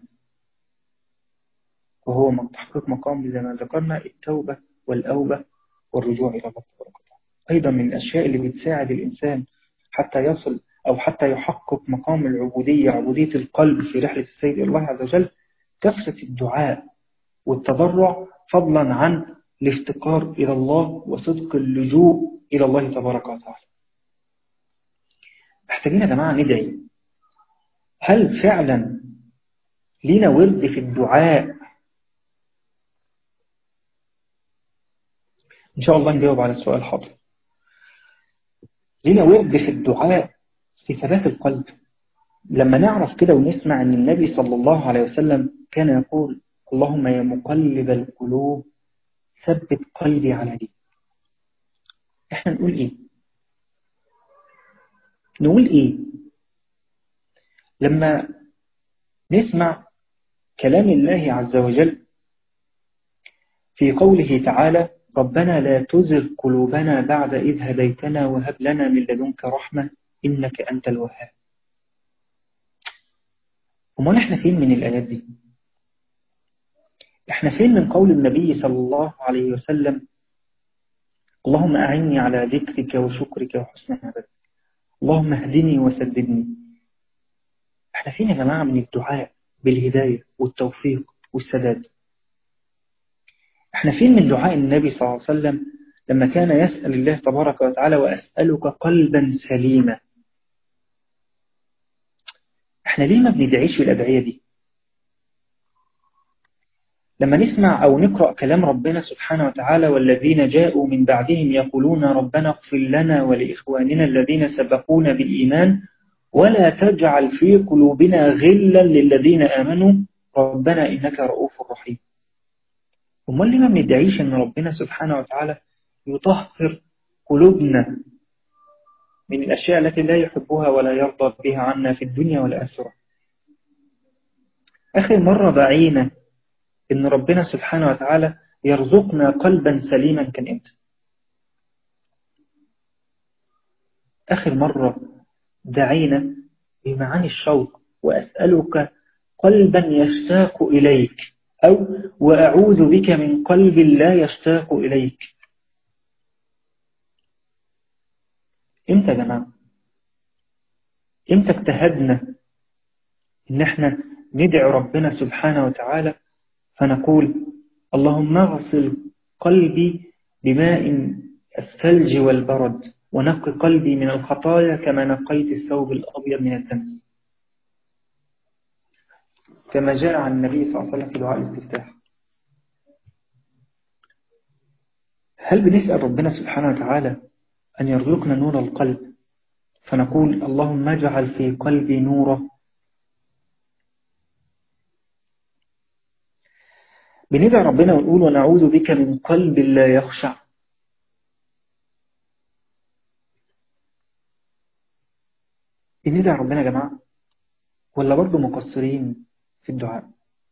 وهو من تحقيق مقام زي ما ذكرنا التوبة والأوبة والرجوع إلى الله تبارك وتعالى أيضا من الأشياء اللي بتساعد الإنسان حتى يصل أو حتى يحقق مقام العبودية عبودية القلب في رحلة السيد إلى الله عز وجل كثرة الدعاء والتضرع فضلا عن الافتقار إلى الله وصدق اللجوء إلى الله تبارك وتعالى محتاجين يا جماعة ندعي هل فعلا لينا ورد في الدعاء إن شاء الله نجاوب على السؤال حاضر لينا ورد في الدعاء في ثبات القلب لما نعرف كده ونسمع أن النبي صلى الله عليه وسلم كان يقول اللهم يا مقلب القلوب ثبت قلبي على دي احنا نقول ايه نقول ايه لما نسمع كلام الله عز وجل في قوله تعالى ربنا لا تزغ قلوبنا بعد إذ هديتنا وهب لنا من لدنك رحمة إنك أنت الوهاب وما احنا فين من الآيات دي احنا فين من قول النبي صلى الله عليه وسلم اللهم أعني على ذكرك وشكرك وحسن عبادتك اللهم اهدني وسددني احنا فين يا جماعة من الدعاء بالهداية والتوفيق والسداد احنا فين من دعاء النبي صلى الله عليه وسلم لما كان يسأل الله تبارك وتعالى وأسألك قلبا سليما احنا ليه ما بندعيش بالأدعية دي لما نسمع أو نقرأ كلام ربنا سبحانه وتعالى والذين جاءوا من بعدهم يقولون ربنا اغفر لنا ولإخواننا الذين سبقونا بالإيمان ولا تجعل في قلوبنا غلا للذين آمنوا ربنا إنك رؤوف رحيم امال ليه ما بندعيش ان ربنا سبحانه وتعالى يطهر قلوبنا من الاشياء التي لا يحبها ولا يرضى بها عنا في الدنيا والاخره اخر مره دعينا ان ربنا سبحانه وتعالى يرزقنا قلبا سليما كان امتى اخر مره دعينا بمعاني الشوق واسالك قلبا يشتاق اليك أو وأعوذ بك من قلب لا يشتاق إليك إمتى يا جماعة إمتى اجتهدنا إن احنا ندعو ربنا سبحانه وتعالى فنقول اللهم اغسل قلبي بماء الثلج والبرد ونقي قلبي من الخطايا كما نقيت الثوب الأبيض من الدم كما جاء عن النبي صلى الله عليه وسلم في دعاء الاستفتاح هل بنسأل ربنا سبحانه وتعالى أن يرزقنا نور القلب فنقول اللهم اجعل في قلبي نورا بندعي ربنا ونقول ونعوذ بك من قلب لا يخشع بندعي ربنا يا جماعة ولا برضه مقصرين في الدعاء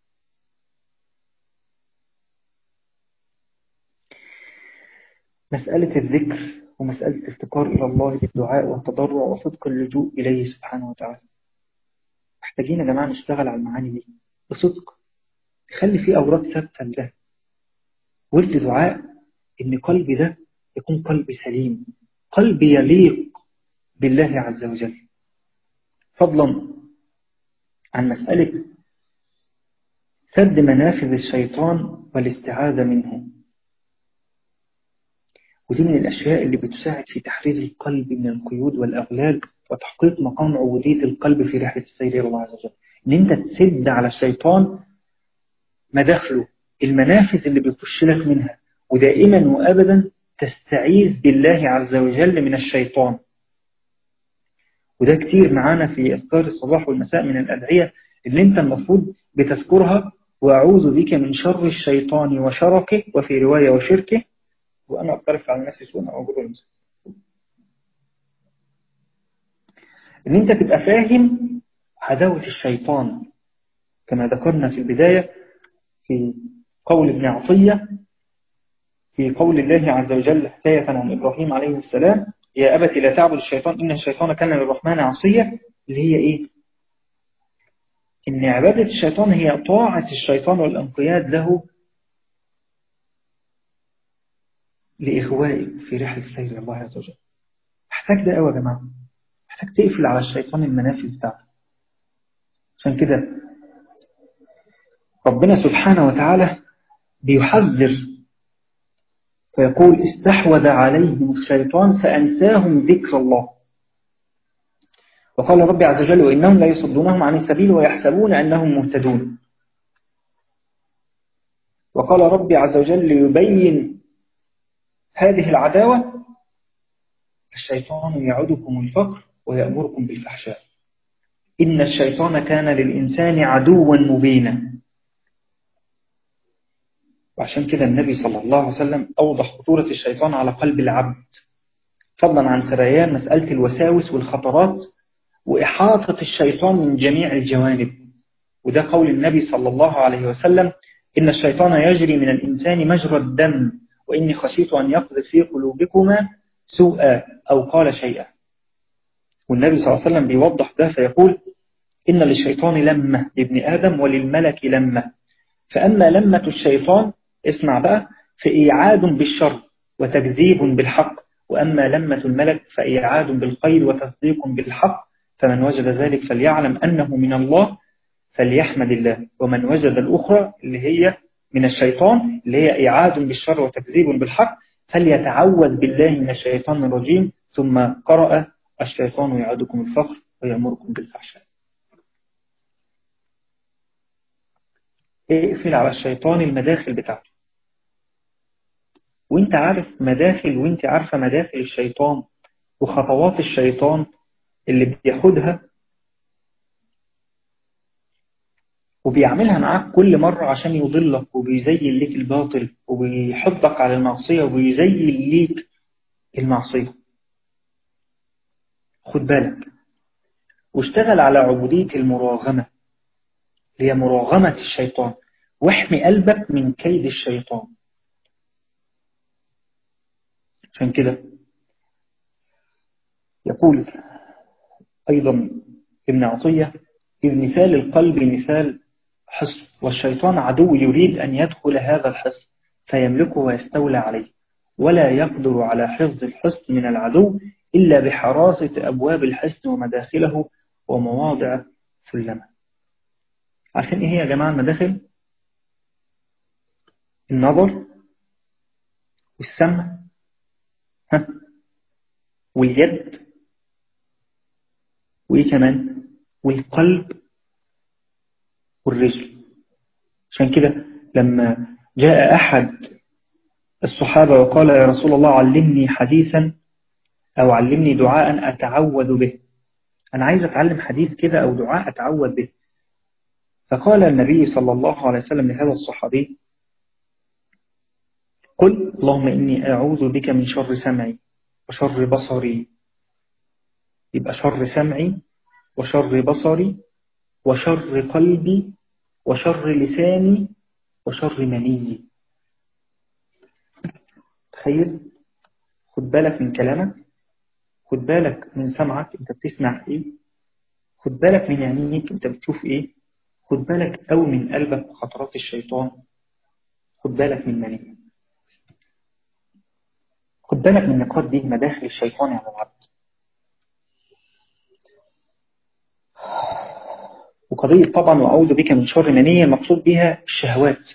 مسألة الذكر ومسألة الافتقار إلى الله بالدعاء والتضرع وصدق اللجوء إليه سبحانه وتعالى محتاجين يا جماعة نشتغل على المعاني دي بصدق خلي فيه أوراد ثابتة لده ورد دعاء إن قلبي ده يكون قلب سليم قلب يليق بالله عز وجل فضلا عن مسألة سد منافذ الشيطان والاستعاذة منه ودي من الأشياء اللي بتساعد في تحرير القلب من القيود والأغلال وتحقيق مقام عبودية القلب في رحلة السير إلى الله عز وجل إن أنت تسد على الشيطان مداخله المنافذ اللي بيخش لك منها ودائما وأبدا تستعيذ بالله عز وجل من الشيطان وده كتير معانا في أذكار الصباح والمساء من الأدعية اللي أنت المفروض بتذكرها وأعوذ بك من شر الشيطان وشركه وفي رواية وشركه وأنا أقترف على نفسي سوء أوجد المساء إن أنت تبقى فاهم عداوة الشيطان كما ذكرنا في البداية في قول ابن عطية في قول الله عز وجل حكاية عن إبراهيم عليه السلام يا أبت لا تعبد الشيطان إن الشيطان كان للرحمن عصية اللي هي إيه إن عبادة الشيطان هي طاعة الشيطان والانقياد له لإغوائك في رحلة السير إلى الله عز وجل محتاج ده قوي يا جماعة محتاج تقفل على الشيطان المنافذ بتاعته عشان كده ربنا سبحانه وتعالى بيحذر فيقول استحوذ عليهم الشيطان فأنساهم ذكر الله وقال ربي عز وجل وإنهم لا يصدونهم عن السبيل ويحسبون أنهم مهتدون وقال ربي عز وجل يبين هذه العداوة الشيطان يعدكم الفقر ويأمركم بالفحشاء إن الشيطان كان للإنسان عدوا مبينا وعشان كده النبي صلى الله عليه وسلم أوضح خطورة الشيطان على قلب العبد فضلا عن سريان مسألة الوساوس والخطرات وإحاطة الشيطان من جميع الجوانب وده قول النبي صلى الله عليه وسلم إن الشيطان يجري من الإنسان مجرى الدم وإني خشيت أن يقذف في قلوبكما سوءا أو قال شيئا والنبي صلى الله عليه وسلم بيوضح ده فيقول إن للشيطان لمة لابن آدم وللملك لمة فأما لمة الشيطان اسمع بقى فإيعاد بالشر وتكذيب بالحق وأما لمة الملك فإيعاد بالخير وتصديق بالحق فمن وجد ذلك فليعلم أنه من الله فليحمد الله ومن وجد الأخرى اللي هي من الشيطان اللي هي إعاد بالشر وتكذيب بالحق فليتعوذ بالله من الشيطان الرجيم ثم قرأ الشيطان يعدكم الفقر ويأمركم بالفحشاء اقفل على الشيطان المداخل بتاعته وانت عارف مداخل وانت عارفة مداخل الشيطان وخطوات الشيطان اللي بياخدها وبيعملها معاك كل مرة عشان يضلك وبيزين ليك الباطل وبيحطك على المعصية وبيزين ليك المعصية خد بالك واشتغل على عبودية المراغمة هي مراغمة الشيطان واحمي قلبك من كيد الشيطان عشان كده يقول أيضا ابن عطية إذ مثال القلب مثال حصن والشيطان عدو يريد أن يدخل هذا الحصن فيملكه ويستولى عليه ولا يقدر على حفظ الحصن من العدو إلا بحراسة أبواب الحصن ومداخله ومواضع سلمه عارفين إيه هي يا جماعة المداخل النظر والسمع ها واليد وإيه كمان والقلب والرجل عشان كده لما جاء أحد الصحابة وقال يا رسول الله علمني حديثا أو علمني دعاء أتعوذ به أنا عايز أتعلم حديث كده أو دعاء أتعوذ به فقال النبي صلى الله عليه وسلم لهذا الصحابي قل اللهم إني أعوذ بك من شر سمعي وشر بصري يبقى شر سمعي وشر بصري وشر قلبي وشر لساني وشر مني تخيل خد بالك من كلامك خد بالك من سمعك انت بتسمع ايه خد بالك من عينيك انت بتشوف ايه خد بالك قوي من قلبك وخطرات الشيطان خد بالك من مني خد بالك من النقاط دي مداخل الشيطان على العبد وقضية طبعا وأعوذ بك من شر منية المقصود بها الشهوات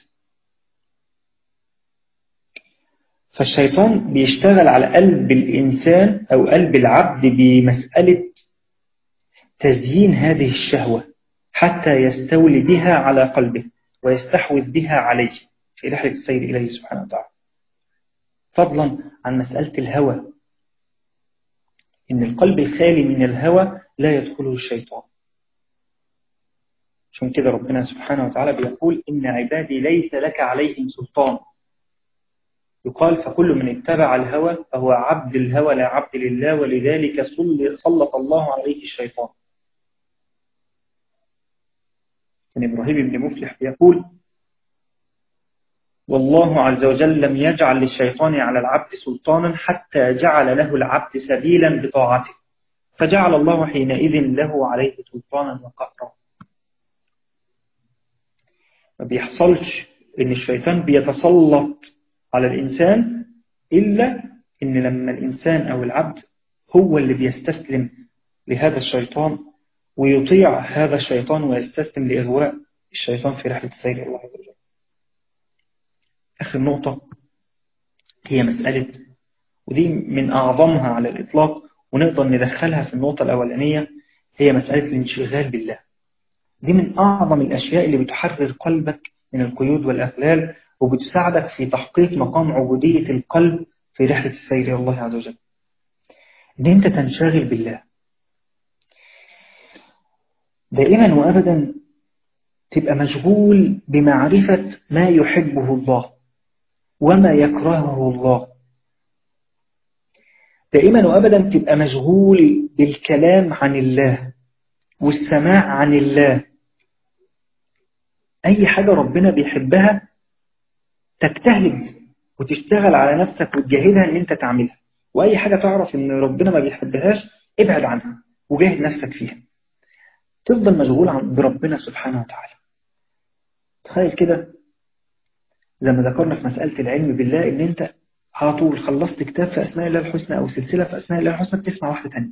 فالشيطان بيشتغل على قلب الإنسان أو قلب العبد بمسألة تزيين هذه الشهوة حتى يستولي بها على قلبه ويستحوذ بها عليه في رحلة السير إليه سبحانه وتعالى فضلا عن مسألة الهوى إن القلب الخالي من الهوى لا يدخله الشيطان عشان كده ربنا سبحانه وتعالى بيقول إن عبادي ليس لك عليهم سلطان يقال فكل من اتبع الهوى فهو عبد الهوى لا عبد لله ولذلك سلط الله عليه الشيطان كان إبراهيم بن مفلح يقول والله عز وجل لم يجعل للشيطان على العبد سلطانا حتى جعل له العبد سبيلا بطاعته فجعل الله حينئذ له عليه سلطانا وقهرا ما بيحصلش ان الشيطان بيتسلط على الإنسان إلا إن لما الإنسان أو العبد هو اللي بيستسلم لهذا الشيطان ويطيع هذا الشيطان ويستسلم لإغواء الشيطان في رحلة السير إلى الله عز وجل آخر نقطة هي مسألة ودي من أعظمها على الإطلاق ونقدر ندخلها في النقطة الأولانية هي مسألة الانشغال بالله دي من أعظم الأشياء اللي بتحرر قلبك من القيود والأغلال وبتساعدك في تحقيق مقام عبودية القلب في رحلة السير إلى الله عز وجل إن أنت تنشغل بالله دائما وأبدا تبقى مشغول بمعرفة ما يحبه الله وما يكرهه الله دائما وأبدا تبقى مشغول بالكلام عن الله والسماع عن الله أي حاجة ربنا بيحبها تجتهد وتشتغل على نفسك وتجاهدها ان انت تعملها واي حاجة تعرف ان ربنا ما بيحبهاش ابعد عنها وجاهد نفسك فيها تفضل مشغول عن بربنا سبحانه وتعالى تخيل كده زي ما ذكرنا في مسألة العلم بالله ان انت على طول خلصت كتاب في أسماء الله الحسنى أو سلسلة في أسماء الله الحسنى بتسمع واحدة تانية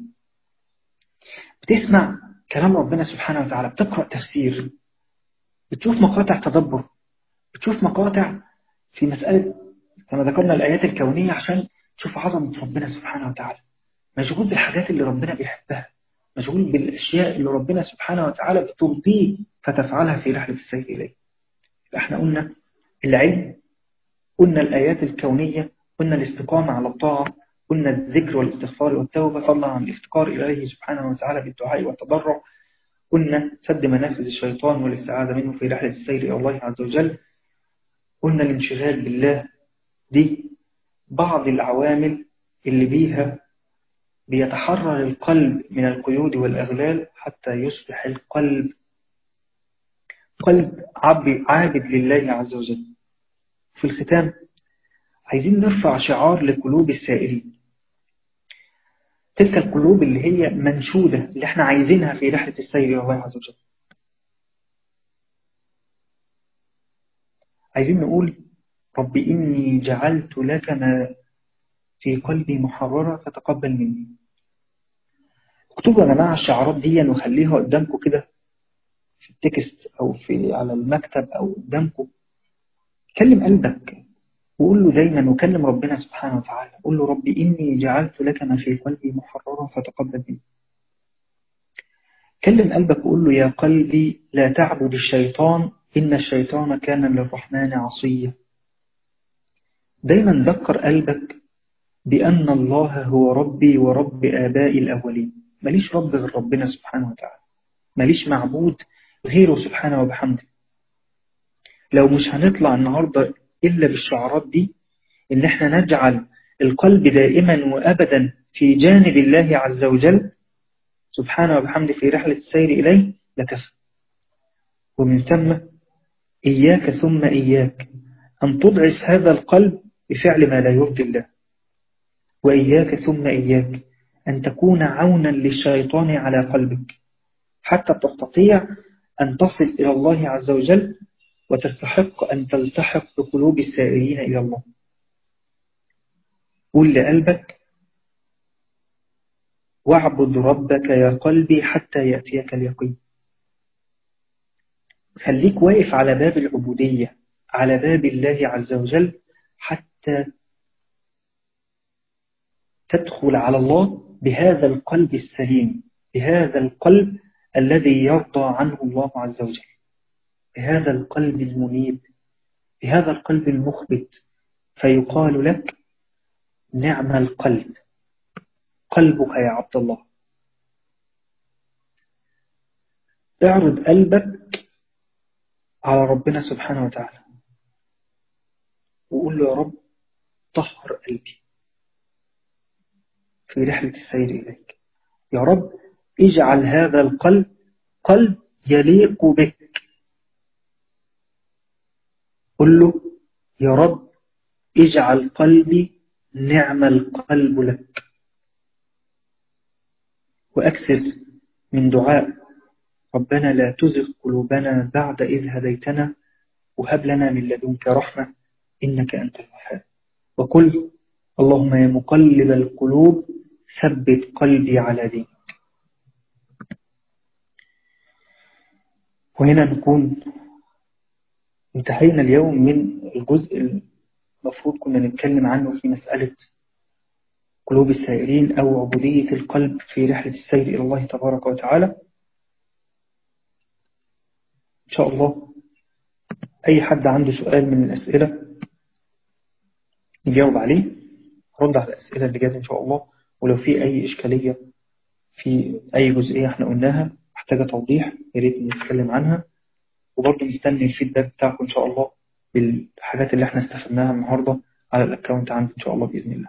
بتسمع كلام ربنا سبحانه وتعالى بتقرأ تفسير بتشوف مقاطع تدبر بتشوف مقاطع في مسألة كما ذكرنا الآيات الكونية عشان تشوف عظمة ربنا سبحانه وتعالى مشغول بالحاجات اللي ربنا بيحبها مشغول بالأشياء اللي ربنا سبحانه وتعالى بترضيه فتفعلها في رحلة السير إليه احنا قلنا العلم قلنا الآيات الكونية قلنا الاستقامة على الطاعة قلنا الذكر والاستغفار والتوبة فضلا عن الافتقار إليه سبحانه وتعالى بالدعاء والتضرع قلنا سد منافذ الشيطان والاستعاذة منه في رحلة السير إلى الله عز وجل قلنا الانشغال بالله دي بعض العوامل اللي بيها بيتحرر القلب من القيود والأغلال حتى يصبح القلب قلب عابد لله عز وجل في الختام عايزين نرفع شعار لقلوب السائرين تلك القلوب اللي هي منشودة اللي احنا عايزينها في رحلة السير إلى الله عز وجل عايزين نقول رب إني جعلت لك ما في قلبي محررة فتقبل مني اكتبوا يا جماعة الشعارات دي وخليها قدامكم كده في التكست أو في على المكتب أو قدامكم كلم قلبك وقول له دايما وكلم ربنا سبحانه وتعالى قول له ربي إني جعلت لك ما في قلبي محررا فتقبل مني كلم قلبك وقول له يا قلبي لا تعبد الشيطان إن الشيطان كان للرحمن عصيا دايما ذكر قلبك بأن الله هو ربي ورب آبائي الأولين ماليش رب غير ربنا سبحانه وتعالى ماليش معبود غيره سبحانه وبحمده لو مش هنطلع النهاردة إلا بالشعارات دي إن احنا نجعل القلب دائما وأبدا في جانب الله عز وجل سبحانه وبحمده في رحلة السير إليه لكفى ومن ثم إياك ثم إياك أن تضعف هذا القلب بفعل ما لا يرضي الله وإياك ثم إياك أن تكون عونا للشيطان على قلبك حتى تستطيع أن تصل إلى الله عز وجل وتستحق أن تلتحق بقلوب السائرين إلى الله قل لقلبك واعبد ربك يا قلبي حتى يأتيك اليقين خليك واقف على باب العبودية على باب الله عز وجل حتى تدخل على الله بهذا القلب السليم بهذا القلب الذي يرضى عنه الله عز وجل بهذا القلب المنيب بهذا القلب المخبت فيقال لك نعم القلب قلبك يا عبد الله اعرض قلبك على ربنا سبحانه وتعالى وقول له يا رب طهر قلبي في رحلة السير إليك يا رب اجعل هذا القلب قلب يليق بك قل له يا رب اجعل قلبي نعم القلب لك وأكثر من دعاء ربنا لا تزغ قلوبنا بعد إذ هديتنا وهب لنا من لدنك رحمة إنك أنت الوهاب وقل اللهم يا مقلب القلوب ثبت قلبي على دينك وهنا نكون انتهينا اليوم من الجزء المفروض كنا نتكلم عنه في مسألة قلوب السائرين أو عبودية القلب في رحلة السير إلى الله تبارك وتعالى إن شاء الله أي حد عنده سؤال من الأسئلة نجاوب عليه رد على الأسئلة اللي جات إن شاء الله ولو في أي إشكالية في أي جزئية احنا قلناها محتاجة توضيح يا ريت نتكلم عنها وبرضه مستني الفيدباك بتاعكم إن شاء الله بالحاجات اللي احنا استفدناها النهاردة على الأكاونت عندي إن شاء الله بإذن الله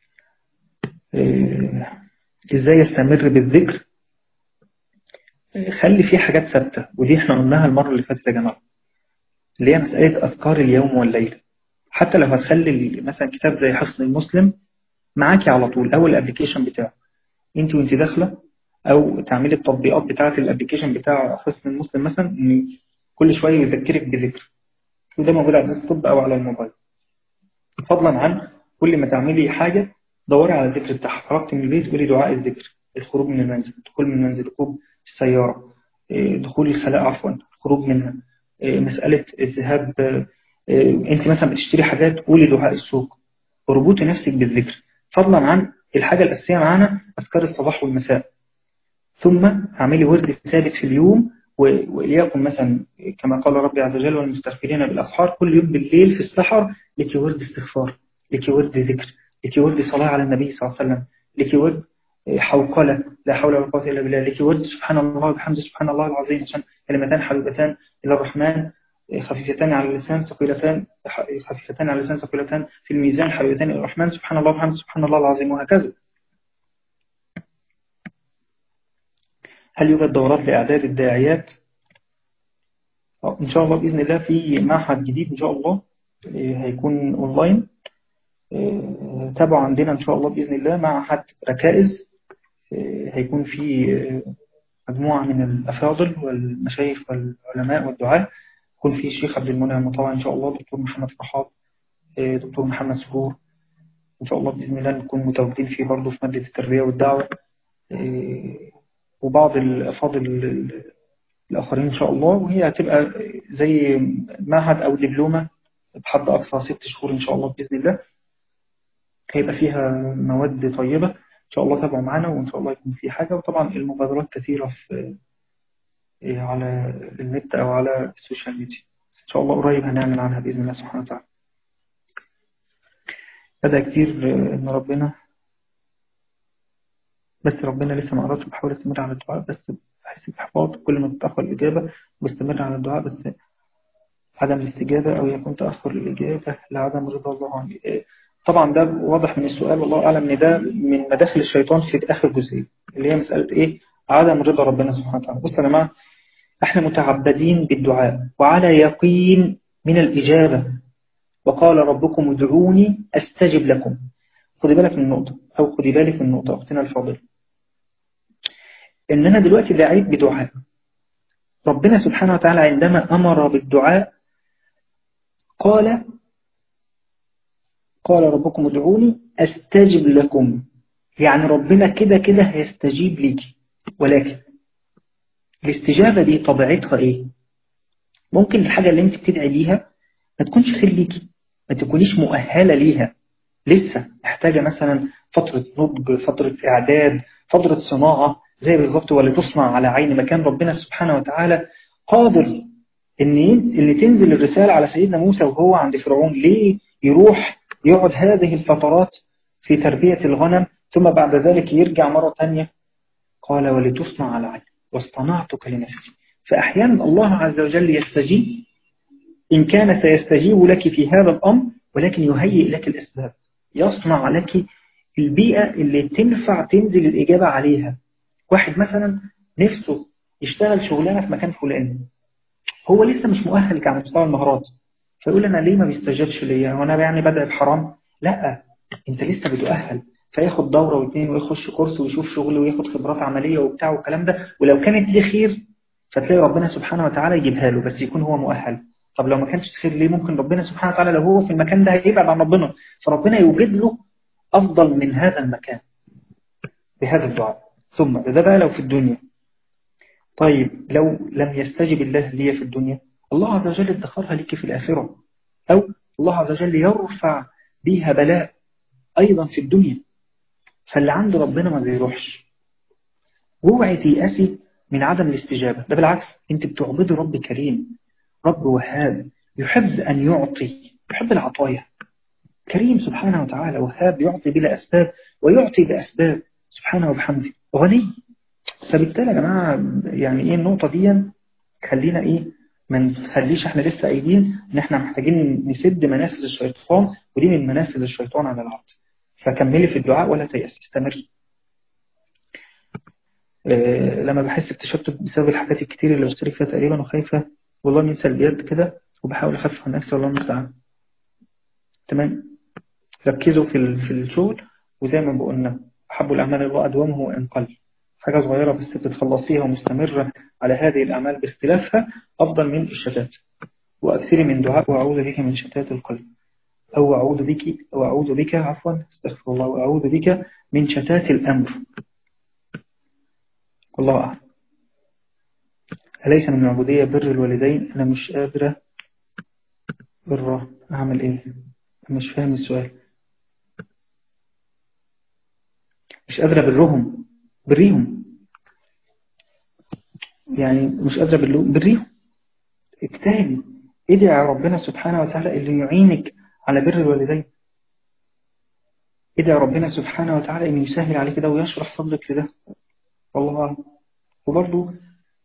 إيه إزاي يستمر بالذكر إيه خلي فيه حاجات ثابتة ودي احنا قلناها المرة اللي فاتت يا جماعة اللي هي مسألة أذكار اليوم والليلة حتى لو هتخلي مثلا كتاب زي حصن المسلم معاكي على طول أو الابلكيشن بتاعه انت وانت داخلة أو تعملي التطبيقات بتاعة الابلكيشن بتاع حصن المسلم مثلا إن كل شوية يذكرك بذكر وده موجود على الديسكتوب أو على الموبايل فضلا عن كل ما تعملي حاجة دوري على الذكر بتاعها خرجت من البيت قولي دعاء الذكر الخروج من المنزل الدخول من المنزل ركوب السيارة دخول الخلاء عفوا الخروج منها مسألة الذهاب انت مثلا بتشتري حاجات قولي دعاء السوق اربطي نفسك بالذكر فضلا عن الحاجة الأساسية معانا أذكار الصباح والمساء ثم اعملي ورد ثابت في اليوم وليكن مثلا كما قال ربي عز وجل والمستغفرين بالأسحار كل يوم بالليل في السحر لك ورد استغفار لك ورد ذكر لك ورد صلاة على النبي صلى الله عليه وسلم لك ورد حوقلة لا حول ولا قوة إلا بالله لك ورد سبحان الله وبحمده سبحان الله العظيم عشان كلمتان حبيبتان إلى الرحمن خفيفتان على اللسان ثقيلتان خفيفتان على اللسان ثقيلتان في الميزان حبيبتان إلى الرحمن سبحان الله وبحمده سبحان الله العظيم وهكذا هل يوجد دورات لإعداد الداعيات إن شاء الله بإذن الله في معهد جديد إن شاء الله هيكون أونلاين تابعوا عندنا إن شاء الله بإذن الله معهد ركائز هيكون في مجموعة من الأفاضل والمشايخ والعلماء والدعاء يكون في الشيخ عبد المنعم طبعا إن شاء الله دكتور محمد فرحات دكتور محمد سرور إن شاء الله بإذن الله نكون متواجدين فيه برضه في مادة التربية والدعوة وبعض الأفاضل الآخرين إن شاء الله وهي هتبقى زي معهد أو دبلومة بحد أقصى ست شهور إن شاء الله بإذن الله هيبقى فيها مواد طيبة إن شاء الله تابعوا معنا وإن شاء الله يكون في حاجة وطبعا المبادرات كثيرة في على النت أو على السوشيال ميديا إن شاء الله قريب هنعمل عنها بإذن الله سبحانه وتعالى بدأ كتير إن ربنا بس ربنا لسه ما قررش بحاول استمر على الدعاء بس بحس بإحباط كل ما بتأخر الإجابة بستمر على الدعاء بس عدم الاستجابة أو يكون تأخر الإجابة لعدم رضا الله عني طبعا ده واضح من السؤال والله أعلم إن ده من مداخل الشيطان في آخر جزئية اللي هي مسألة إيه عدم رضا ربنا سبحانه وتعالى بص يا جماعة احنا متعبدين بالدعاء وعلى يقين من الإجابة وقال ربكم ادعوني أستجب لكم خدي بالك من النقطة أو خدي بالك من النقطة أختنا الفاضلة إن أنا دلوقتي دعيت بدعاء ربنا سبحانه وتعالى عندما أمر بالدعاء قال قال ربكم ادعوني أستجب لكم يعني ربنا كده كده هيستجيب ليك ولكن الاستجابة دي طبيعتها إيه ممكن الحاجة اللي انت بتدعي ليها ما تكونش خير ليكي ما تكونيش مؤهلة ليها لسه محتاجة مثلا فترة نضج فترة إعداد فترة صناعة زي بالظبط ولتصنع على عين مكان ربنا سبحانه وتعالى قادر ان اللي تنزل الرسالة على سيدنا موسى وهو عند فرعون ليه يروح يقعد هذه الفترات في تربية الغنم ثم بعد ذلك يرجع مرة ثانية قال ولتصنع على عين واصطنعتك لنفسي فأحيانا الله عز وجل يستجيب إن كان سيستجيب لك في هذا الأمر ولكن يهيئ لك الأسباب يصنع لك البيئة اللي تنفع تنزل الإجابة عليها واحد مثلا نفسه يشتغل شغلانة في مكان فلاني هو لسه مش مؤهل على مستوى المهارات فيقول أنا ليه ما بيستجابش ليا وأنا يعني بدأ بحرام لا أنت لسه بتؤهل فياخد دورة واثنين ويخش كورس ويشوف شغل وياخد خبرات عملية وبتاع والكلام ده ولو كانت ليه خير فتلاقي ربنا سبحانه وتعالى يجيبها له بس يكون هو مؤهل طب لو ما كانش خير ليه ممكن ربنا سبحانه وتعالى لو هو في المكان ده هيبعد عن ربنا فربنا يوجد له أفضل من هذا المكان بهذا الدعاء ثم ده, ده بقى لو في الدنيا طيب لو لم يستجب الله لي في الدنيا الله عز وجل ادخرها لك في الآخرة أو الله عز وجل يرفع بيها بلاء أيضا في الدنيا فاللي عند ربنا ما بيروحش اوعي تيأسي من عدم الاستجابة ده بالعكس انت بتعبدي رب كريم رب وهاب يحب أن يعطي يحب العطايا كريم سبحانه وتعالى وهاب يعطي بلا أسباب ويعطي بأسباب سبحانه وبحمده غني فبالتالي يا جماعة يعني ايه النقطة دي خلينا ايه ما نخليش احنا لسه قايلين ان احنا محتاجين نسد منافذ الشيطان ودي من منافذ الشيطان على العبد فكملي في الدعاء ولا تيأسي استمري أه لما بحس بتشتت بسبب الحاجات الكتير اللي بشترك فيها تقريبا وخايفة والله من سلبيات كده وبحاول اخفف عن نفسي والله المستعان تمام ركزوا في في الشغل وزي ما قلنا أحب الأعمال الله أدومه وإن قل حاجة صغيرة بس تتخلص فيها ومستمرة على هذه الأعمال باختلافها أفضل من الشتات وأكثر من دعاء وأعوذ بك من شتات القلب أو أعوذ بك أو أعوذ بك عفوا استغفر الله وأعوذ بك من شتات الأمر والله أعلم أليس من العبودية بر الوالدين أنا مش قادرة بره أعمل إيه مش فاهم السؤال مش قادرة برهم بريهم يعني مش قادرة بريهم اجتهدي ادعي ربنا سبحانه وتعالى اللي يعينك على بر الوالدين ادعي ربنا سبحانه وتعالى انه يسهل عليك ده ويشرح صدرك لده والله أعلم وبرضه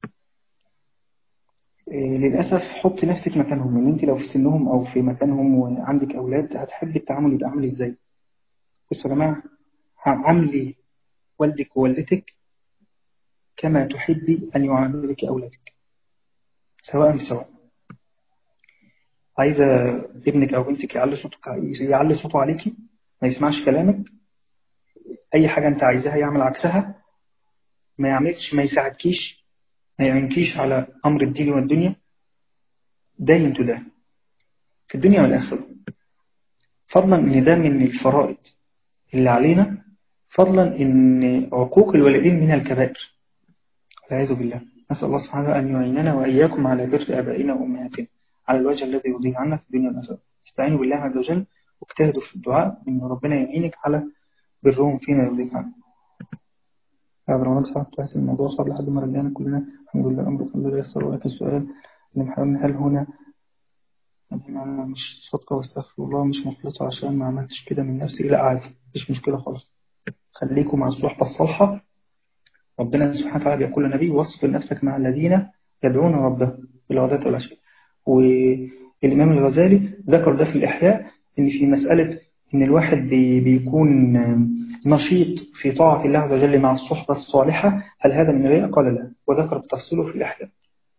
للأسف حط نفسك مكانهم ان انت لو في سنهم او في مكانهم وعندك اولاد هتحبي التعامل يبقى عامل ازاي بصوا يا جماعه عاملي والدك ووالدتك كما تحبي ان يعاملك اولادك سواء بسواء عايزه ابنك او بنتك يعلي صوتك يعلي صوته عليكي ما يسمعش كلامك اي حاجه انت عايزاها يعمل عكسها ما يعملش ما يساعدكيش ما يعينكيش على أمر الدين والدنيا داين تدان في الدنيا والآخرة فضلا إن ده من الفرائض اللي علينا فضلا إن عقوق الوالدين من الكبائر والعياذ بالله نسأل الله سبحانه أن يعيننا وإياكم على بر آبائنا وأمهاتنا على الوجه الذي يرضيه عنا في الدنيا والآخرة استعينوا بالله عز وجل واجتهدوا في الدعاء إن ربنا يعينك على برهم فيما يرضيك عنه بعد رمضان صعب تحس الموضوع صعب لحد ما رجعنا كلنا الحمد لله الأمر الحمد لله يسر ولكن السؤال اللي محاولنا هل هنا أنا مش صدقة واستغفر الله مش مخلصة عشان ما عملتش كده من نفسي لا عادي مفيش مشكلة خالص خليكم مع الصحبة الصالحة ربنا سبحانه وتعالى بيقول للنبي وصف نفسك مع الذين يدعون ربهم بالغداة والعشاء والإمام الغزالي ذكر ده في الإحياء إن في مسألة إن الواحد بي بيكون نشيط في طاعة الله عز وجل مع الصحبة الصالحة هل هذا من الرياء؟ قال لا وذكر بتفصيله في الأحياء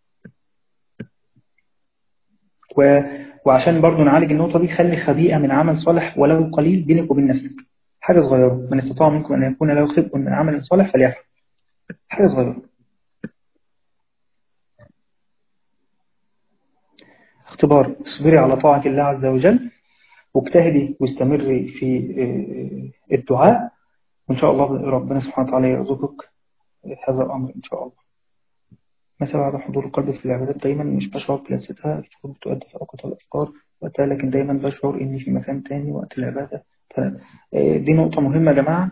و... وعشان برضو نعالج النقطة دي خلي خبيئة من عمل صالح ولو قليل بينك وبين نفسك حاجة صغيرة من استطاع منكم أن يكون له خبء من عمل صالح فليفعل حاجة صغيرة اختبار اصبري على طاعة الله عز وجل واجتهدي واستمري في الدعاء وإن شاء الله ربنا سبحانه وتعالى يرزقك هذا الأمر إن شاء الله مثلا على حضور القلب في العبادات دايما مش بشعر بلذتها الفروض بتؤدي في أوقات الأفكار وقتها لكن دايما بشعر إني في مكان تاني وقت العبادة دي نقطة مهمة يا جماعة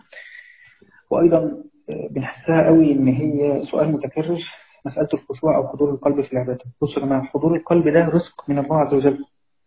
وأيضا بنحسها قوي إن هي سؤال متكرر مسألة الخشوع أو حضور القلب في العبادة بصوا يا جماعة حضور القلب ده رزق من الله عز وجل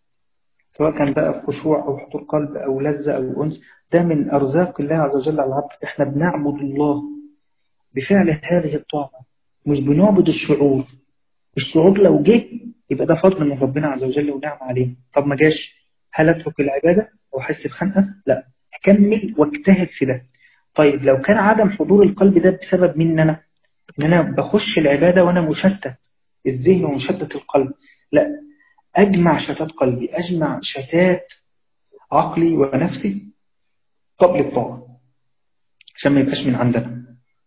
سواء كان بقى خشوع أو حضور قلب أو لذة أو أنس ده من أرزاق الله عز وجل على العبد إحنا بنعبد الله بفعل هذه الطاعة مش بنعبد الشعور الشعور لو جه يبقى ده فضل من ربنا عز وجل ونعم عليه طب ما جاش هل أترك العبادة أو أحس بخنقة لا كمل واجتهد في ده طيب لو كان عدم حضور القلب ده بسبب مين أنا إن أنا بخش العبادة وأنا مشتت الذهن ومشتت القلب لا أجمع شتات قلبي أجمع شتات عقلي ونفسي قبل الطاعة عشان ما يبقاش من عندنا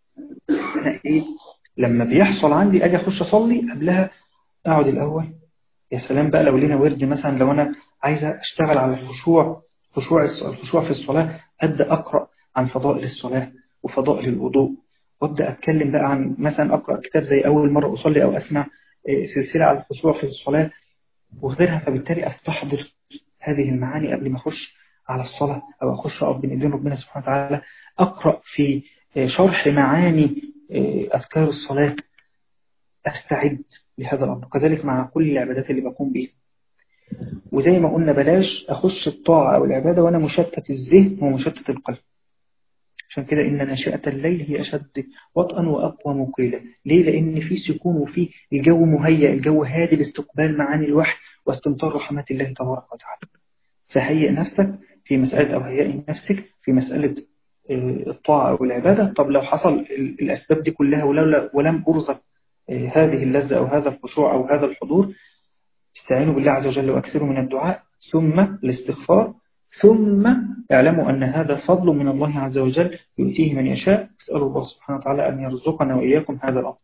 أنا إيه لما بيحصل عندي أجي أخش أصلي قبلها أقعد الأول يا سلام بقى لو لينا ورد مثلا لو أنا عايزة أشتغل على الخشوع خشوع الخشوع في الصلاة أبدأ أقرأ عن فضائل الصلاة وفضائل الوضوء وابدأ أتكلم بقى عن مثلا أقرأ كتاب زي أول مرة أصلي أو أسمع سلسلة على الخشوع في الصلاة وغيرها فبالتالي أستحضر هذه المعاني قبل ما أخش على الصلاة أو أخش أقف بين إيدين ربنا سبحانه وتعالى أقرأ في شرح معاني أذكار الصلاة أستعد لهذا الأمر كذلك مع كل العبادات اللي بقوم بها وزي ما قلنا بلاش أخش الطاعة أو العبادة وأنا مشتت الذهن ومشتت القلب عشان كده إن ناشئة الليل هي أشد وطئا وأقوى مقيلة ليه؟ لأن في سكون وفي الجو مهيئ الجو هادي لاستقبال معاني الوحي واستمطار رحمات الله تبارك وتعالى فهيئ نفسك في مسألة أو هيئ نفسك في مسألة الطاعة أو العبادة طب لو حصل الأسباب دي كلها ولم أرزق هذه اللذة أو هذا الخشوع أو هذا الحضور استعينوا بالله عز وجل وأكثروا من الدعاء ثم الاستغفار ثم اعلموا أن هذا فضل من الله عز وجل يؤتيه من يشاء اسأل الله سبحانه وتعالى أن يرزقنا وإياكم هذا الأمر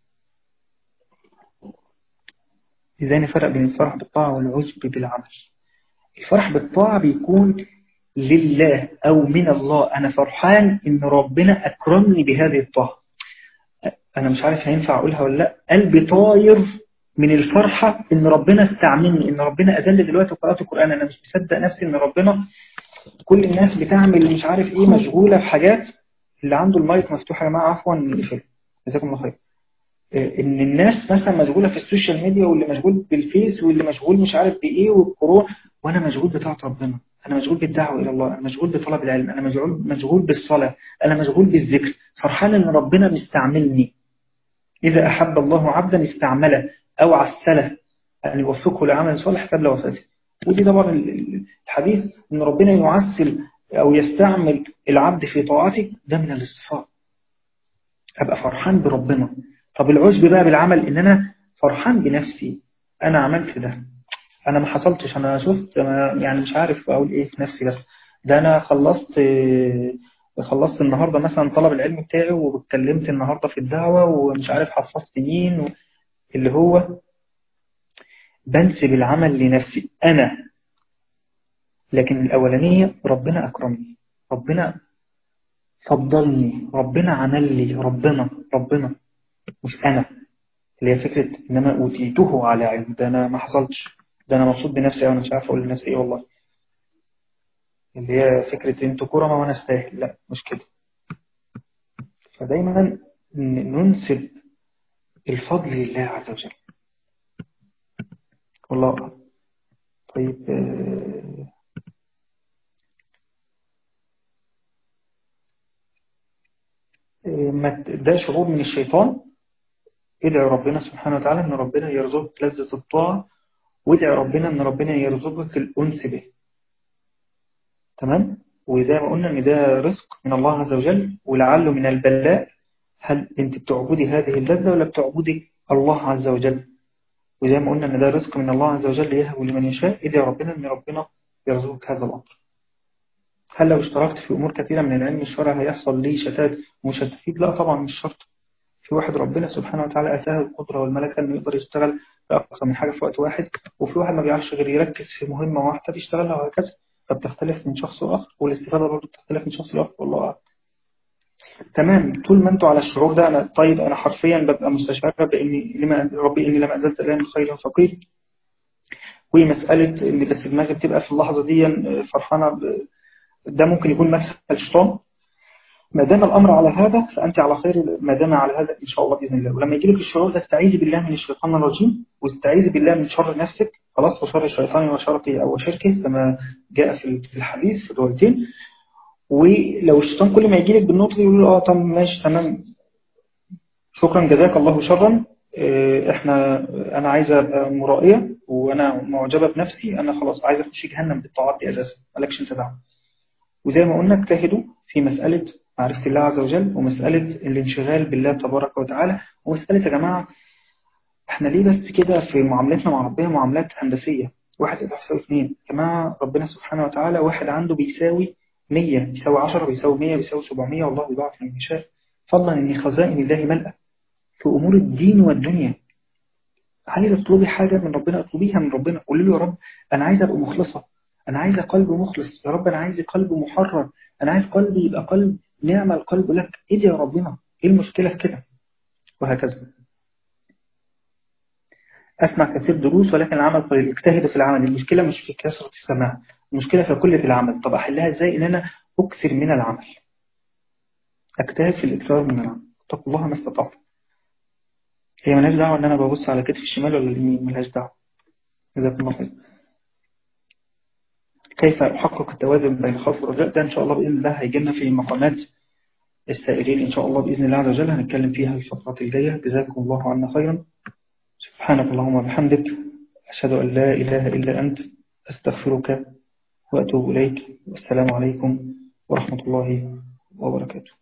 إذا نفرق بين الفرح بالطاعة والعجب بالعمل الفرح بالطاعة بيكون لله أو من الله أنا فرحان إن ربنا أكرمني بهذه الطاعة أنا مش عارف هينفع أقولها ولا لا قلبي طاير من الفرحة إن ربنا استعملني إن ربنا أذل دلوقتي وقرأت القرآن أنا مش مصدق نفسي إن ربنا كل الناس بتعمل مش عارف إيه مشغولة في حاجات اللي عنده المايك مفتوح يا جماعة عفوا نقفله جزاكم الله خير إن الناس مثلا مشغولة في السوشيال ميديا واللي مشغول بالفيس واللي مشغول مش عارف بإيه والقروء وأنا مشغول بطاعة ربنا أنا مشغول بالدعوة إلى الله أنا مشغول بطلب العلم أنا مشغول مشغول بالصلاة أنا مشغول بالذكر فرحان إن ربنا مستعملني إذا أحب الله عبدا استعمله أو عسله أن يوفقه لعمل صالح قبل وفاته ودي طبعا الحديث أن ربنا يعسل أو يستعمل العبد في طاعته ده من الاصطفاء أبقى فرحان بربنا طب العجب بقى بالعمل إن أنا فرحان بنفسي أنا عملت ده أنا ما حصلتش أنا شفت أنا يعني مش عارف أقول إيه في نفسي بس ده أنا خلصت خلصت النهاردة مثلا طلب العلم بتاعي واتكلمت النهاردة في الدعوة ومش عارف حفظت مين و... اللي هو بنسب العمل لنفسي أنا لكن الأولانية ربنا أكرمني ربنا فضلني ربنا عمل لي ربنا ربنا مش أنا اللي هي فكرة إنما أوتيته على علم ده أنا ما حصلتش ده أنا مبسوط بنفسي أو أنا مش عارف أقول لنفسي إيه والله اللي هي فكرة أنتوا كرمة وأنا أستاهل لا مش كده فدايما ننسب الفضل لله عز وجل والله أعلم طيب ده شعور من الشيطان ادعي ربنا سبحانه وتعالى ان ربنا يرزقك لذة الطاعة وادعي ربنا ان ربنا يرزقك الأنس به تمام وزي ما قلنا ان ده رزق من الله عز وجل ولعله من البلاء هل انت بتعبدي هذه اللذة ولا بتعبدي الله عز وجل وزي ما قلنا ان ده رزق من الله عز وجل يهب لمن يشاء ادعي ربنا ان ربنا يرزقك هذا الامر هل لو اشتركت في امور كثيره من العلم الشرعي هيحصل لي شتات ومش هستفيد لا طبعا مش شرط في واحد ربنا سبحانه وتعالى اتاه القدره والملكه انه يقدر يشتغل في اكثر من حاجه في وقت واحد وفي واحد ما بيعرفش غير يركز في مهمه واحده بيشتغلها وهكذا فبتختلف من شخص لاخر والاستفاده برضه بتختلف من شخص لاخر والله اعلم تمام طول ما انتوا على الشعور ده انا طيب انا حرفيا ببقى مستشعر باني لما ربي اني لما ازلت الان خير فقير ومساله ان بس دماغي بتبقى في اللحظه دي فرحانه ب... ده ممكن يكون مدخل الشيطان ما دام الامر على هذا فانت على خير ما دام على هذا ان شاء الله باذن الله ولما يجي لك الشعور ده استعيذي بالله من الشيطان الرجيم واستعيذي بالله من شر نفسك خلاص وشر الشيطان وشرقه او شركه كما جاء في الحديث في الروايتين ولو الشيطان كل ما يجي لك بالنقطه دي يقول اه طب ماشي تمام شكرا جزاك الله شرا احنا انا عايزه ابقى مرائيه وانا معجبه بنفسي انا خلاص عايزه اخش جهنم بالطاعات دي اساسا مالكش انت دعوه وزي ما قلنا اجتهدوا في مساله معرفه الله عز وجل ومساله الانشغال بالله تبارك وتعالى ومساله يا جماعه احنا ليه بس كده في معاملتنا مع ربنا معاملات هندسيه واحد زائد يساوي اثنين يا جماعه ربنا سبحانه وتعالى واحد عنده بيساوي 100 بيساوي 10 بيساوي 100 بيساوي 700 والله يضاعف لمن يشاء فضلا ان خزائن الله ملأة في امور الدين والدنيا عايزه تطلبي حاجه من ربنا اطلبيها من ربنا قولي له يا رب انا عايزه ابقى مخلصه انا عايزه قلب مخلص يا رب انا عايز قلب محرر انا عايز قلبي يبقى قلب نعم القلب لك ايه يا ربنا ايه المشكله في كده وهكذا اسمع كثير دروس ولكن العمل قليل اجتهد في العمل المشكله مش في كثره السماع المشكله في قله العمل طب احلها ازاي ان انا اكثر من العمل اجتهد في الاكثار من العمل اتقوا الله ما استطعت هي ملهاش دعوه ان انا ببص على كتف الشمال ولا اليمين ملهاش دعوه جزاكم الله خير كيف احقق التوازن بين الخوف والرجاء ده ان شاء الله باذن الله هيجي لنا في مقامات السائرين ان شاء الله باذن الله عز وجل هنتكلم فيها في الفترات الجايه جزاكم الله عنا خيرا سبحانك اللهم وبحمدك اشهد ان لا اله الا انت استغفرك واتوب اليك والسلام عليكم ورحمه الله وبركاته